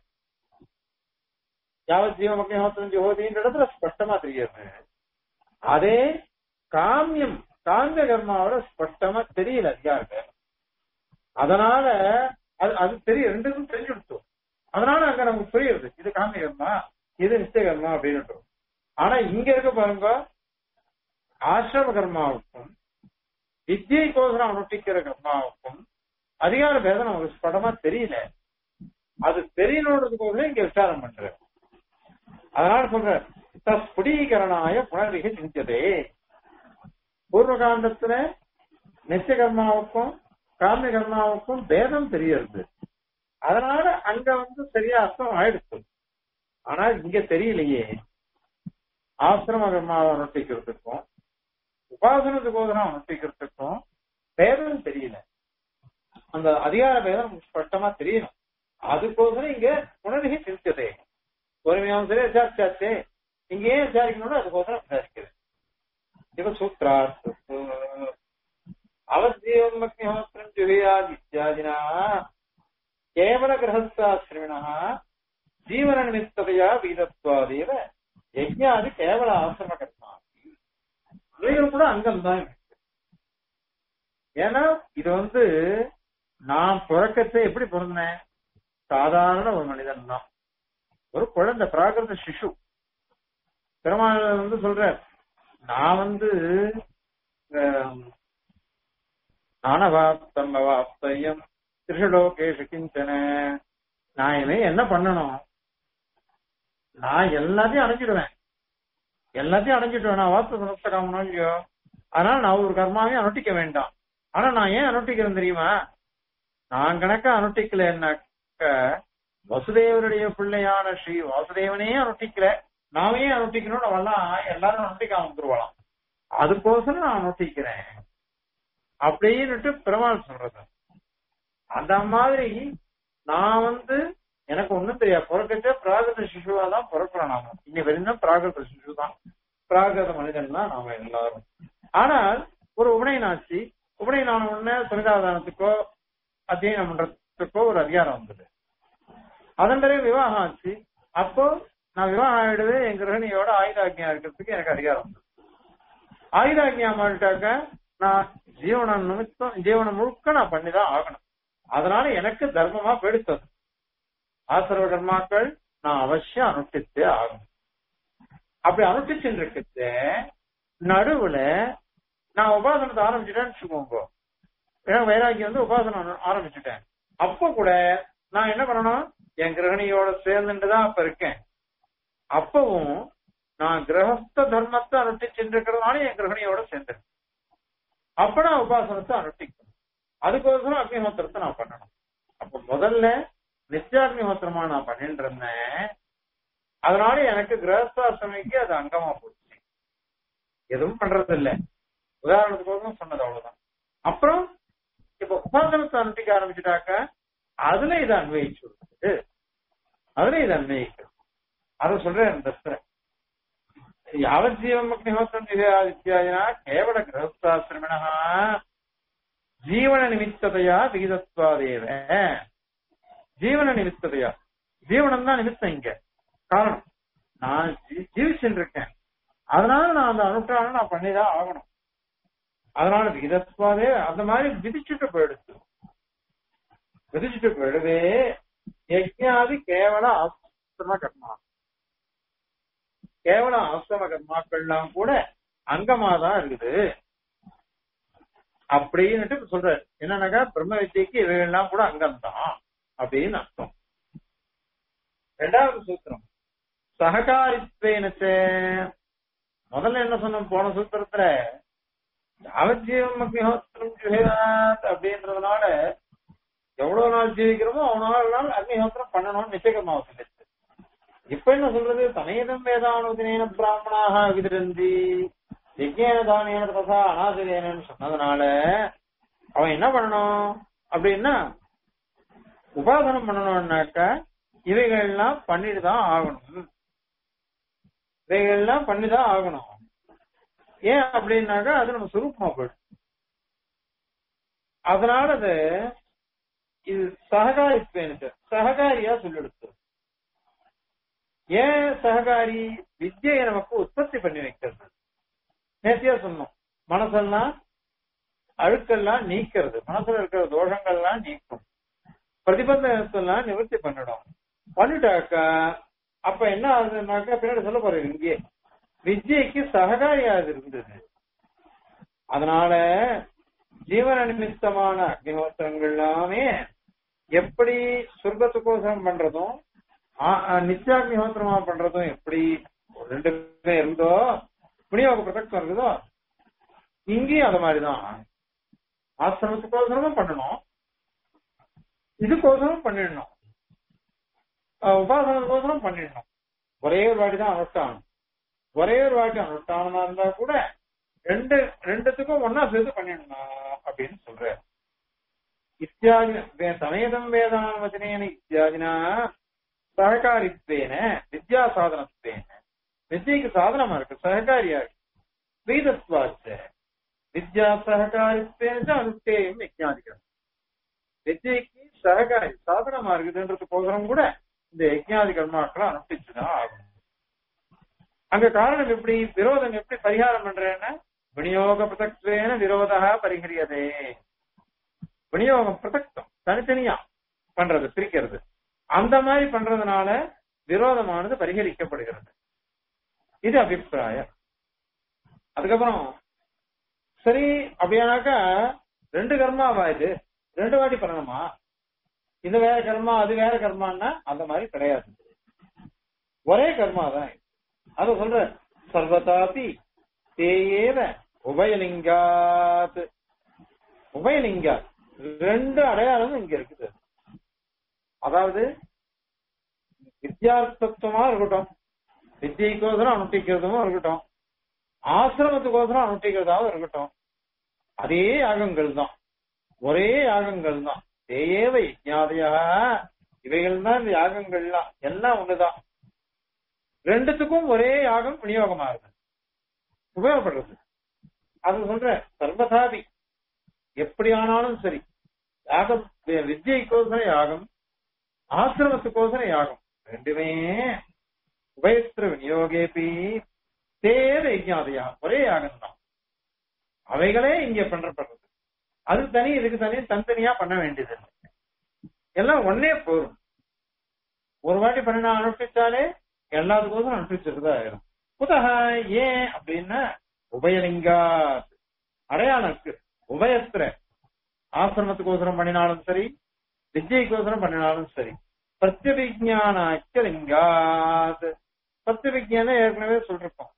யாவத் ஜீவமக்னிஹோத்திரம் ஜோதின்ற இடத்துல ஸ்பஷ்டமா தெரியுது அதே காமியம் காமிய கர்மாவோட ஸ்பஷ்டமா தெரியல அதிகார பேதம் அதனால அது அது தெரியும் ரெண்டுக்கும் தெரிஞ்சு கொடுத்தோம் அதனால அங்க நமக்கு புரியுது இது காமிய கர்மா இது நித்திய கர்மா அப்படின்னு ஆனா இங்க இருக்க பாருங்க ஆசிரம கர்மாவுக்கும் வித்தியைக்கோசரம் அனுஷ்டிக்கிற கர்மாவுக்கும் அதிகார பேதம் நமக்கு ஸ்படமா தெரியல அது தெரியணுன்றதுக்கோசரம் இங்க விசாரம் பண்ற அதனால சொல்ற தஸ்புடீகரணாய புனரிக சிந்தியதே பூர்வ காண்டத்துல நித்திய கர்மாவுக்கும் காமிய கர்மாவுக்கும் பேதம் தெரியறது அதனால அங்க வந்து சரியா அர்த்தம் ஆயிடுச்சு ஆனா இங்க தெரியலையே ஆசிரம கர்மாவை அனுஷ்டிக்கிறதுக்கும் உபாசனத்துக்கோசரம் அனுஷ்டிக்கிறதுக்கும் பேதம் தெரியல அந்த அதிகார பேதம் நமக்கு ஸ்பஷ்டமா தெரியணும் அதுக்கோசரம் இங்க உணர்வு சிரிச்சதே பொறுமையாவும் சரி விசாரிச்சாச்சே இங்க ஏன் விசாரிக்கணும்னு அதுக்கோசரம் விசாரிக்கிறது இவ சூத்ரார்த்த அவசியமக்னிஹோத்திரம் ஜுகியாத் இத்தியாதினா கேவல கிரகஸ்தாசிரமிணா ஜீவன நிமித்ததையா வீதத்வாதேவ யஜ்ஞாதி கேவல ஆசிரம கர்மா இவைகள் கூட அங்கம் தான் ஏன்னா இது வந்து நான் பிறக்கத்தை எப்படி பிறந்தேன் சாதாரண ஒரு மனிதன் தான் ஒரு குழந்தை பிராகிருத சிசு பெருமாள் வந்து சொல்ற நான் வந்து நானவாப்தம் அவாப்தயம் திருஷலோகேஷு கிஞ்சன நான் இனிமே என்ன பண்ணணும் நான் எல்லாத்தையும் அடைஞ்சிடுவேன் எல்லாத்தையும் அடைஞ்சிடுவேன் நான் வாஸ்து சமஸ்த காமனும் இல்லையோ அதனால நான் ஒரு கர்மாவையும் அனுஷ்டிக்க வேண்டாம் ஆனா நான் ஏன் அனுஷ்டிக்கிறேன் தெரியுமா நான் கணக்கா அனுஷ்டிக்கலன்னாக்க வசுதேவருடைய பிள்ளையான ஸ்ரீ வாசுதேவனே அனுஷ்டிக்கல நாமே அனுஷ்டிக்கணும் அவெல்லாம் எல்லாரும் அனுஷ்டிக்காம வந்துருவாளாம் அதுக்கோசரம் நான் அனுஷ்டிக்கிறேன் அப்படின்னுட்டு பெருமாள் சொல்றது அந்த மாதிரி நான் வந்து எனக்கு ஒண்ணும் தெரியாது பிறக்கச்ச பிராகிருத சிசுவா தான் பிறக்கிறோம் நாம இன்னி வரைக்கும் பிராகிருத சிசு தான் பிராகிருத மனிதன் தான் நாம எல்லாரும் ஆனால் ஒரு உபநயனாட்சி உபநயனான உடனே சுனிதாதானத்துக்கோ அத்தியனம் பண்றதுக்கோ ஒரு அதிகாரம் வந்தது அதன் பிறகு விவாகம் ஆச்சு அப்போ நான் விவாகம் ஆயிடுது என் கிரகணியோட ஆயுதாக்கியா இருக்கிறதுக்கு எனக்கு அதிகாரம் வந்தது ஆயுதாக்கியா மாட்டாக்க நான் ஜீவன நிமித்தம் ஜீவனம் முழுக்க நான் பண்ணிதான் ஆகணும் அதனால எனக்கு தர்மமா பெடுத்தது ஆசிரவ கர்மாக்கள் நான் அவசியம் அனுஷ்டித்தே ஆகணும் அப்படி அனுஷ்டிச்சுட்டு இருக்கிறது நடுவுல நான் உபாசனத்தை ஆரம்பிச்சுட்டேன்னு வச்சுக்கோங்க ஏன்னா வைராகி வந்து உபாசனம் ஆரம்பிச்சுட்டேன் அப்ப கூட நான் என்ன பண்ணணும் என் கிரகணியோட சேர்ந்துட்டு தான் அப்ப இருக்கேன் அப்பவும் நான் கிரகஸ்த தர்மத்தை அனுஷ்டிச்சுட்டு இருக்கிறதுனால என் கிரகணியோட சேர்ந்துருக்கேன் அப்ப நான் உபாசனத்தை அனுஷ்டிக்கணும் அதுக்கோசரம் அக்னிஹோத்திரத்தை நான் பண்ணணும் அப்ப முதல்ல நித்தியாக்னிஹோத்திரமா நான் பண்ணிட்டு இருந்தேன் அதனால எனக்கு கிரகஸ்தாசிரமிக்கு அது அங்கமா போச்சு எதுவும் பண்றது இல்ல உதாரணத்துக்கோசரம் சொன்னது அவ்வளவுதான் அப்புறம் இப்ப உபாசனத்தை அனுஷ்டிக்க ஆரம்பிச்சுட்டாக்க அதுல இதை அன்வயிச்சு விடுறது அதுல இதை அன்வயிக்கணும் அதை சொல்றேன் இந்த இடத்துல யாவத் ஜீவமக்னிஹோத்திரம் நிவேதித்யாதினா கேவல கிரகஸ்தாசிரமிணா ஜீவன நிமித்ததையா விகிதத்வாதேவ ஜீவன நிமித்ததையா ஜீவனம் தான் நிமித்தம் இங்க காரணம் நான் ஜீவிச்சுட்டு இருக்கேன் அதனால நான் அந்த அனுஷ்டானம் நான் பண்ணிதான் ஆகணும் அதனால விகிதத்வாதே அந்த மாதிரி விதிச்சுட்டு போயிடுச்சு விதிச்சுட்டு போயிடுவே யஜ்ஞாதி கேவல ஆசிரம கர்மா கேவல ஆசிரம கர்மாக்கள்லாம் கூட அங்கமா தான் இருக்குது அப்படின்னுட்டு சொல்ற என்னன்னாக்கா பிரம்ம வித்தியக்கு இவைகள்லாம் கூட அங்கம்தான் அப்படின்னு அர்த்தம் ரெண்டாவது சூத்திரம் சககாரித்வேனச்ச முதல்ல என்ன சொன்னோம் போன சூத்திரத்துல அவஜீவம் அக்னிஹோத்திரம் ஜுஹேராத் அப்படின்றதுனால எவ்வளவு நாள் ஜீவிக்கிறோமோ அவ்வளவு நாள் அக்னிஹோத்திரம் பண்ணணும்னு நிச்சயமா சொல்லிச்சு இப்ப என்ன சொல்றது தனேதம் வேதானுதினேன பிராமணாக விதிரந்தி யஜ்ஞேன தானேன ததா அனாதிரேனன்னு சொன்னதுனால அவன் என்ன பண்ணணும் அப்படின்னா உபாசனம் பண்ணணும்னாக்க இவைகள்லாம் பண்ணிட்டு தான் ஆகணும் இவைகள்லாம் பண்ணிதான் ஆகணும் ஏன் அப்படின்னாக்கா அது நம்ம சுரூபமா போயிடும் அதனால அது இது சககாரித்வேனுக்கு சககாரியா சொல்லிடுச்சு ஏன் சககாரி வித்தியை நமக்கு உற்பத்தி பண்ணி வைக்கிறது நேர்த்தியா சொன்னோம் மனசெல்லாம் அழுக்கெல்லாம் நீக்கிறது மனசுல இருக்கிற தோஷங்கள்லாம் நீக்கும் பிரதிபந்தெல்லாம் நிவர்த்தி பண்ணிடும் பண்ணிட்டாக்கா அப்ப என்ன ஆகுதுன்னாக்கா பின்னாடி சொல்ல போறேன் இங்கே வித்யைக்கு சககாரியா அது இருந்தது அதனால ஜீவன நிமித்தமான அக்னிஹோத்திரங்கள் எல்லாமே எப்படி சொர்க்கத்துக்கோசரம் பண்றதும் நித்தியாக்னிஹோத்திரமா பண்றதும் எப்படி ரெண்டு பேரும் இருந்தோ விநியோக பிரதக்தம் இருக்குதோ இங்கேயும் அது மாதிரிதான் ஆசிரமத்துக்கோசரமும் பண்ணணும் இதுக்கோசரம் பண்ணிடணும் உபாசனத்துக்கோசரம் பண்ணிடணும் ஒரே ஒரு வாட்டி தான் அனுஷ்டானம் ஒரே ஒரு வாட்டி அனுஷ்டானமா இருந்தா கூட ரெண்டு ரெண்டுத்துக்கும் ஒன்னா சேர்த்து பண்ணிடணும் அப்படின்னு சொல்ற இத்தியாதி தனேதம் வேதான வச்சனேன இத்தியாதினா சககாரித்வேன வித்யா சாதனத்வேன வித்யக்கு சாதனமா இருக்கு சககாரியா இருக்கு வேதத்வாச்ச வித்யா சககாரித்வேன அனுஷ்டேயம் யஜ்ஞாதிகம் வித்யக்கு சககாரி சாதனமா இருக்குதுன்றதுக்கோசரம் கூட இந்த யஜ்ஞாதி கர்மாக்களை அனுஷ்டிச்சுதான் ஆகும் அங்க காரணம் எப்படி விரோதம் எப்படி பரிகாரம் பண்றேன்னா விநியோக பிரதக்வேன விரோதா பரிகரியதே விநியோகம் பிரதக்தம் தனித்தனியா பண்றது பிரிக்கிறது அந்த மாதிரி பண்றதுனால விரோதமானது பரிகரிக்கப்படுகிறது இது அபிப்பிராயம் அதுக்கப்புறம் சரி அப்படியானாக்கா ரெண்டு கர்மாவா இது ரெண்டு வாட்டி பண்ணணுமா இது வேற கர்மா அது வேற கர்மான்னா அந்த மாதிரி கிடையாது ஒரே கர்மா தான் அத சொல்ற சர்வதாபி தேயேவ உபயலிங்காத் உபயலிங்கா ரெண்டு அடையாளமும் இங்க இருக்குது அதாவது வித்தியார்த்தத்துவமா இருக்கட்டும் வித்தியைக்கோசரம் அனுஷ்டிக்கிறதும் இருக்கட்டும் ஆசிரமத்துக்கோசரம் அனுஷ்டிக்கிறதாவும் இருக்கட்டும் அதே யாகங்கள் தான் ஒரே யாகங்கள் தான் தேயேவ யஜ்ஞாதையா இவைகள் தான் இந்த யாகங்கள்லாம் எல்லாம் ஒண்ணுதான் ரெண்டுத்துக்கும் ஒரே யாகம் விநியோகமாகுது உபயோகப்படுறது அது சொல்ற சர்வதாபி எப்படி ஆனாலும் சரி யாகம் வித்யைக்கோசரம் யாகம் ஆசிரமத்துக்கோசரம் யாகம் ரெண்டுமே உபயத்திர விநியோகேபி தேவ யஜ்ஞாதையா ஒரே யாகம் தான் அவைகளே இங்க பண்றப்படுறது அது தனி இதுக்கு தனி தனித்தனியா பண்ண வேண்டியது இல்லை. எல்லாம் ஒன்னே போதும் ஒரு வாட்டி பண்ணினா அனுஷ்டிச்சாலே எல்லாத்துக்கும் அனுஷ்டிச்சிருந்தா ஆயிரும் புதக ஏன் அப்படின்னா உபயலிங்கா அடையாளம் இருக்கு உபயத்திர ஆசிரமத்துக்கோசரம் பண்ணினாலும் சரி வித்யைக்கோசரம் பண்ணினாலும் சரி பிரத்யபிஜான அச்சலிங்காத் பிரத்யபிஜான ஏற்கனவே சொல்லிருக்கோம்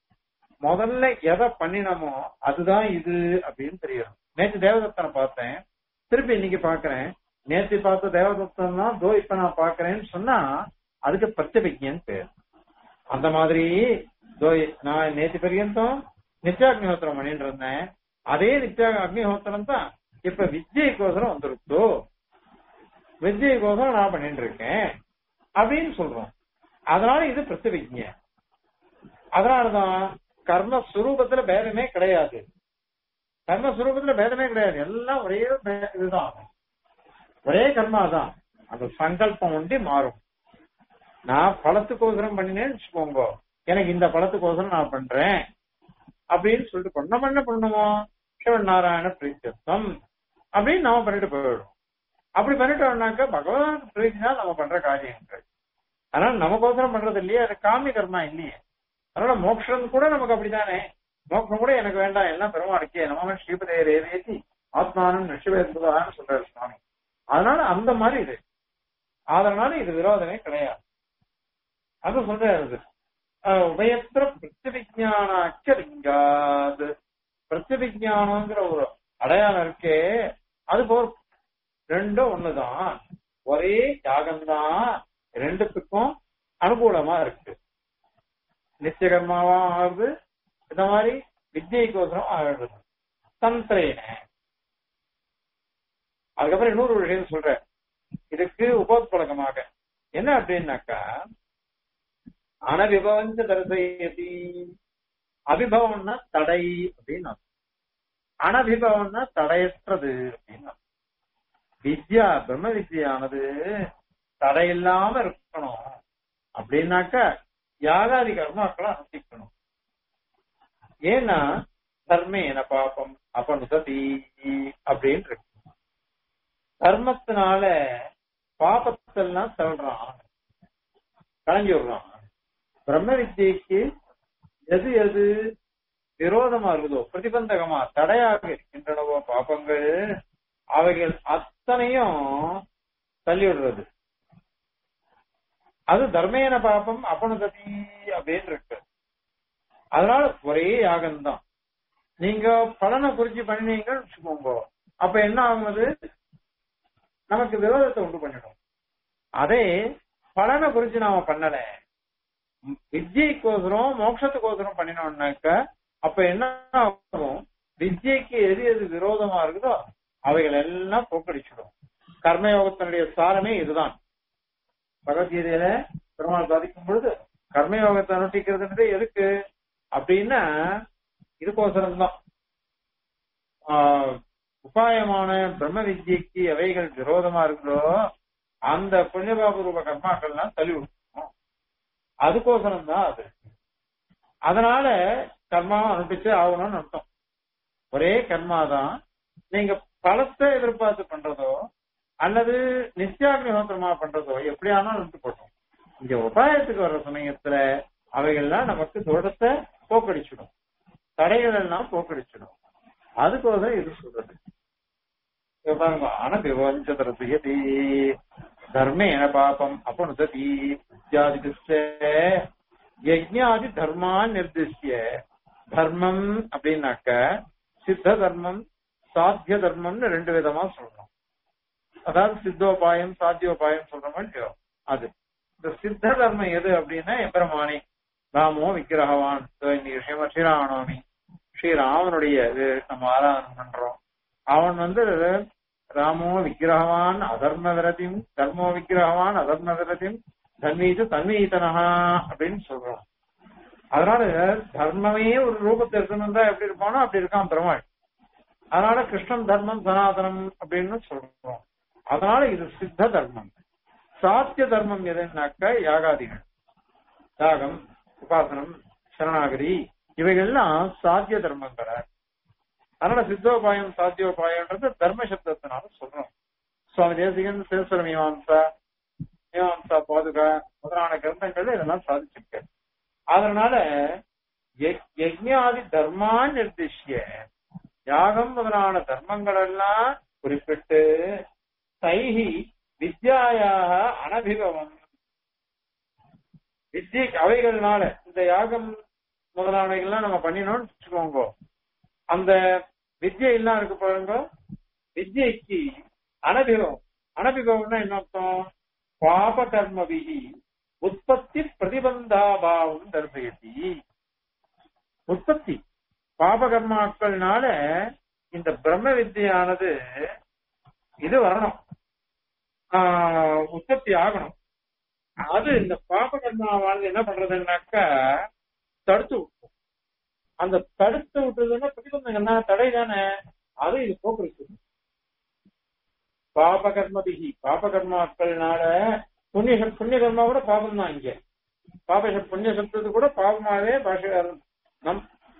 முதல்ல எதை பண்ணினமோ அதுதான் இது அப்படின்னு தெரியும் நேற்று தேவதத்தனை பார்த்தேன் திருப்பி இன்னைக்கு பாக்குறேன் நேற்று பார்த்த தேவதத்தன் தான் தோ இப்ப நான் பாக்குறேன்னு சொன்னா அதுக்கு பிரத்யபிஜன் பேர் அந்த மாதிரி தோ நான் நேற்று பர்யந்தம் நித்யாக்னிஹோத்திரம் பண்ணிட்டு இருந்தேன் அதே நித்யா அக்னிஹோத்திரம் தான் இப்ப வித்யைக்கோசரம் வந்துருச்சோ வித்யைக்கோசரம் நான் பண்ணிட்டு இருக்கேன் அப்படின்னு சொல்றோம் அதனால இது பிரத்யபிஜ அதனாலதான் கர்ம சுரூபத்துல பேதமே கிடையாது கர்ம சுரூபத்துல பேதமே கிடையாது எல்லாம் ஒரே பே- இதுதான் ஒரே கர்மா தான் அந்த சங்கல்பம் ஒண்டி மாறும் நான் பழத்துக்கோசரம் பண்ணினேன்னு வச்சுக்கோங்க எனக்கு இந்த பழத்துக்கோசரம் நான் பண்றேன் அப்படின்னு சொல்லிட்டு பண்ண பண்ண பண்ணுவோம் சிவன் நாராயண பிரீத்தியர்த்தம் அப்படின்னு நாம பண்ணிட்டு போயிடும் அப்படி பண்ணிட்டோம்னாக்க பகவானுக்கு பிரீத்தி தான் நம்ம பண்ற காரியங்கள் அதனால நமக்கோசரம் பண்றது இல்லையே அது காமி கர்மா இல்லையே அதனால மோட்சம் கூட நமக்கு அப்படித்தானே மோட்சம் கூட எனக்கு வேண்டாம் எல்லாம் பெருமாளுக்கே நம்ம ஸ்ரீபதே ரேவேதி ஆத்மானம் நிஷிவேந்ததான்னு சொல்றாரு சுவாமி அதனால அந்த மாதிரி இது அதனால இது விரோதமே கிடையாது அது சொல்றாரு இது. அஹ் உபயத்திர பிரத்யபிஜான அச்சலிங்காது பிரத்யபிஜானங்கிற ஒரு அடையாளம் இருக்கே அது போல் ரெண்டும் ஒண்ணுதான் ஒரே யாகம்தான் ரெண்டுத்துக்கும் அனுகூலமா இருக்கு நித்திய கர்மாவா ஆகுது இந்த மாதிரி வித்யைக்கோசரம் ஆகுது தந்திரேன அதுக்கப்புறம் இன்னொரு விஷயம் சொல்றேன் இதுக்கு உபோத்பலகமாக என்ன அப்படின்னாக்கா அனவிபவஞ்ச தரிசயதி அபிபவம்னா தடை அப்படின்னு அர்த்தம். அனபிபவம்னா தடையற்றது அப்படின்னு அர்த்தம். வித்யா பிரம்ம வித்யானது தடையில்லாம இருக்கணும் அப்படின்னாக்க யாகாதி கர்மாக்களை அனுஷ்டிக்கணும் ஏன்னா தர்மேன பாப்பம் அபனுததி அப்படின்னு இருக்கு தர்மத்தினால பாபத்தெல்லாம் தள்ளுறான் களைஞ்சு விடுறான் பிரம்ம வித்யைக்கு எது எது விரோதமா இருக்குதோ பிரதிபந்தகமா தடையாக இருக்கின்றனவோ பாப்பங்கள் அவைகள் அத்தனையும் தள்ளி விடுறது அது தர்மேன பாப்பம் அபனுததி அப்படின்னு இருக்கு அதனால ஒரே யாகம்தான் நீங்க பலனை குறிச்சு பண்ணினீங்கன்னு வச்சுக்கோங்க அப்ப என்ன ஆகுது நமக்கு விரோதத்தை உண்டு பண்ணிடும் அதே பலனை குறிச்சு நாம பண்ணல வித்யைக்கோசரம் மோட்சத்துக்கோசரம் பண்ணினோம்னாக்க அப்ப என்ன ஆகும் வித்யைக்கு எது எது விரோதமா இருக்குதோ அவைகள் எல்லாம் போக்கடிச்சிடும் கர்மயோகத்தினுடைய சாரமே இதுதான் பகவத்கீதையில பெருமாள் சாதிக்கும் பொழுது கர்மயோகத்தை அனுஷ்டிக்கிறதுன்றது எதுக்கு அப்படின்னா இதுக்கோசரம் தான் உபாயமான பிரம்ம வித்யைக்கு எவைகள் விரோதமா இருக்குதோ அந்த புண்ணியபாப ரூப கர்மாக்கள்லாம் தள்ளி விடணும் அதுக்கோசரம் தான் அது அதனால கர்மாவை அனுப்பிச்சு ஆகணும்னு அர்த்தம் ஒரே கர்மா தான் நீங்க பலத்தை எதிர்பார்த்து பண்றதோ அல்லது நித்தியாக்னிஹோத்திரமா பண்றதோ எப்படி ஆனாலும் இருந்து போட்டோம் இங்க உபாயத்துக்கு வர்ற சமயத்துல அவைகள்லாம் நமக்கு தோட்டத்தை போக்கடிச்சிடும் தடைகள் எல்லாம் போக்கடிச்சிடும் அதுக்கோதான் இது சொல்றது இங்க பாருங்க அனபிவஞ்சதரதி தர்மேன பாபம் அபனுததி இத்தியாதிபிஸ்ட யஜ்ஞாதி தர்மான் நிர்திஷ்ய தர்மம் அப்படின்னாக்க சித்த தர்மம் சாத்திய தர்மம்னு ரெண்டு விதமா சொல்லணும் அதாவது சித்தோபாயம் சாத்தியோபாயம் சொல்ற மாதிரி அது இந்த சித்த தர்மம் எது அப்படின்னா எம்பெருமானே ராமோ விக்கிரகவான் இன்னைக்கு ஸ்ரீம ஸ்ரீராமநவமி ஸ்ரீராமனுடைய இது நம்ம ஆராதனை பண்றோம் அவன் வந்து ராமோ விக்கிரகவான் அதர்ம விரதியும் தர்மோ விக்கிரகவான் அதர்ம விரதியும் தன்மீது தன்மீதனஹா அப்படின்னு சொல்றோம் அதனால தர்மமே ஒரு ரூபத்தை இருக்கணும் எப்படி இருப்பானோ அப்படி இருக்கான் பெருமாள் அதனால கிருஷ்ணன் தர்மம் சனாதனம் அப்படின்னு சொல்றோம் அதனால இது சித்த தர்மம் சாத்திய தர்மம் எதுனாக்க யாகாதிகள் யாகம் உபாசனம் சரணாகரி இவைகள்லாம் சாத்திய தர்மங்களை அதனால சித்தோபாயம் சாத்தியோபாயம்ன்றது தர்ம சப்தத்தினால சொல்றோம் சுவாமி தேசிகன் சிவஸ்வர மீமாம்சா மீமாம்சா பாதுகா முதலான கிரந்தங்கள் இதெல்லாம் சாதிச்சிருக்காரு அதனால யஜ்ஞாதி தர்மான் நிர்திஷ்ய யாகம் முதலான தர்மங்கள் எல்லாம் குறிப்பிட்டு தைஹி வித்யாயாக அனபிபவம் வித்யை அவைகள்னால இந்த யாகம் முதலானவைகள்லாம் நம்ம பண்ணினோம்னு வச்சுக்கோங்க அந்த வித்யை எல்லாம் இருக்கு பாருங்க வித்யைக்கு அனபிபவம் அனபிபவம்னா என்ன அர்த்தம் பாப கர்ம விதி உற்பத்தி பிரதிபந்தாபாவம் தர்மயதி உற்பத்தி பாபகர்மாக்கள்னால இந்த பிரம்ம வித்தியானது இது வரணும் உற்பத்தி ஆகணும் அது இந்த பாபகர்மாவானது என்ன பண்றதுன்னாக்கா தடுத்து விட்டுரும் அந்த தடுத்து விட்டுறதுன்னா பிரதிபந்தம் என்ன தடை தானே அது இது போக்குறது பாபகர்மபிகி பாபகர்மாக்கள்னால புண்ணிய புண்ணிய கர்மா கூட பாபம் தான் இங்க பாப புண்ணிய சப்தத்து கூட பாவமாவே பாஷகாரன் நம்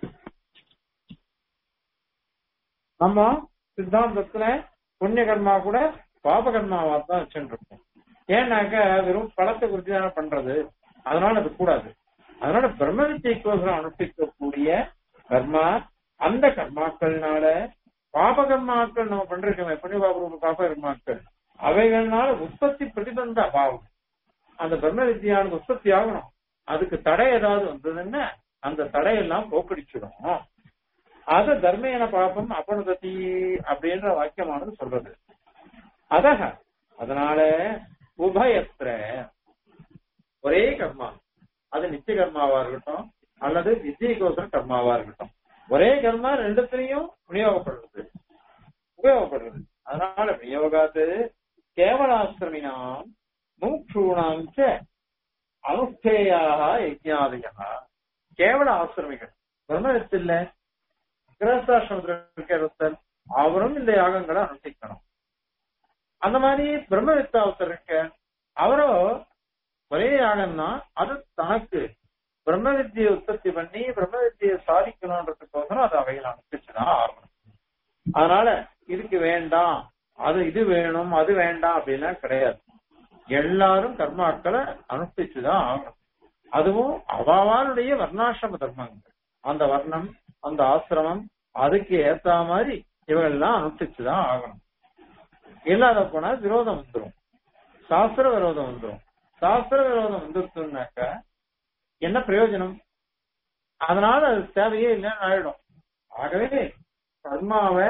நம்ம சித்தாந்தத்துல புண்ணிய கர்மா கூட பாப கர்மாவா தான் வச்சுருக்கோம் ஏன்னாக்க வெறும் பழத்தை குறித்து தானே பண்றது அதனால அது கூடாது அதனால பிரம்ம வித்தியக்கோசரம் அனுஷ்டிக்கக்கூடிய கர்மா அந்த கர்மாக்கள்னால பாப கர்மாக்கள் நம்ம பண்றோமே புண்ணிய பாப பாப கர்மாக்கள் அவைகள்னால உற்பத்தி பிரதிபந்த அபாவம் அந்த பிரம்ம வித்தியானது உற்பத்தி ஆகணும் அதுக்கு தடை ஏதாவது வந்ததுன்னா அந்த தடையெல்லாம் போக்கடிச்சிடும் அது தர்மேன பாபம் அபனுதத்தி அப்படின்ற வாக்கியமானது சொல்றது அதக அதனால உபயத்திர ஒரே கர்மா அது நித்திய கர்மாவா இருக்கட்டும் அல்லது வித்தியகோசரம் கர்மாவா இருக்கட்டும் ஒரே கர்மா ரெண்டுத்திலையும் விநியோகப்படுறது உபயோகப்படுறது அதனால விநியோகாத்து கேவலாசிரமினாம் மூக்ஷூணாம் அனுஷ்டேயாக யஜ்ஞாதயா கேவல ஆசிரமிகள் பிரம்மத்தில் கிரகஸ்தாசிரமத்தில் இருக்க ஒருத்தர் அவரும் இந்த யாகங்களை அனுஷ்டிக்கணும் அந்த மாதிரி பிரம்ம வித்தாவத்தர் இருக்க அவரோ ஒரே யாகம் தான் அது தனக்கு பிரம்ம வித்தியை உற்பத்தி பண்ணி பிரம்ம வித்தியை சாதிக்கணும்ன்றதுக்கோசரம் அது அவைகள் அனுஷ்டிச்சுதான் ஆகணும் அதனால இதுக்கு வேண்டாம் அது இது வேணும் அது வேண்டாம் அப்படிலாம் கிடையாது எல்லாரும் கர்மாக்களை அனுஷ்டிச்சுதான் ஆகணும் அதுவும் அவாவாளுடைய வர்ணாசிரம தர்மங்கள் அந்த வர்ணம் அந்த ஆசிரமம் அதுக்கு ஏத்த மாதிரி இவெல்லாம் அனுஷ்டிச்சுதான் ஆகணும் இல்லாத போனா விரோதம் வந்துடும் சாஸ்திர விரோதம் வந்துடும் சாஸ்திர விரோதம் வந்துருச்சுனாக்க என்ன பிரயோஜனம் அதனால அது தேவையே இல்லைன்னு ஆயிடும் ஆகவே கர்மாவை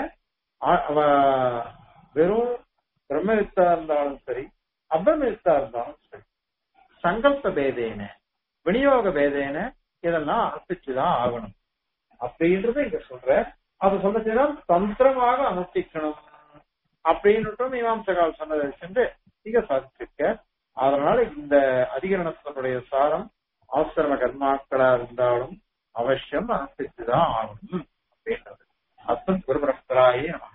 வெறும் பிரம்மவித்தா இருந்தாலும் சரி அபிரமித்தா இருந்தாலும் சரி சங்கல்ப பேதேன விநியோக பேதேன இதெல்லாம் அனுஷ்டிச்சுதான் ஆகணும் அப்படின்றத இங்க சொல்ற அது சொல்ல தந்திரமாக அனுஷ்டிக்கணும் அப்படின்னு மீமாம்சகால் சொன்னதை சென்று இங்க சாதிச்சிருக்க அதனால இந்த அதிகரணத்தினுடைய சாரம் ஆசிரம கர்மாக்களா இருந்தாலும் அவசியம் அனுஷ்டிச்சுதான் ஆகணும் அப்படின்றது அத்தன் குருபரம்பராயே நம்ம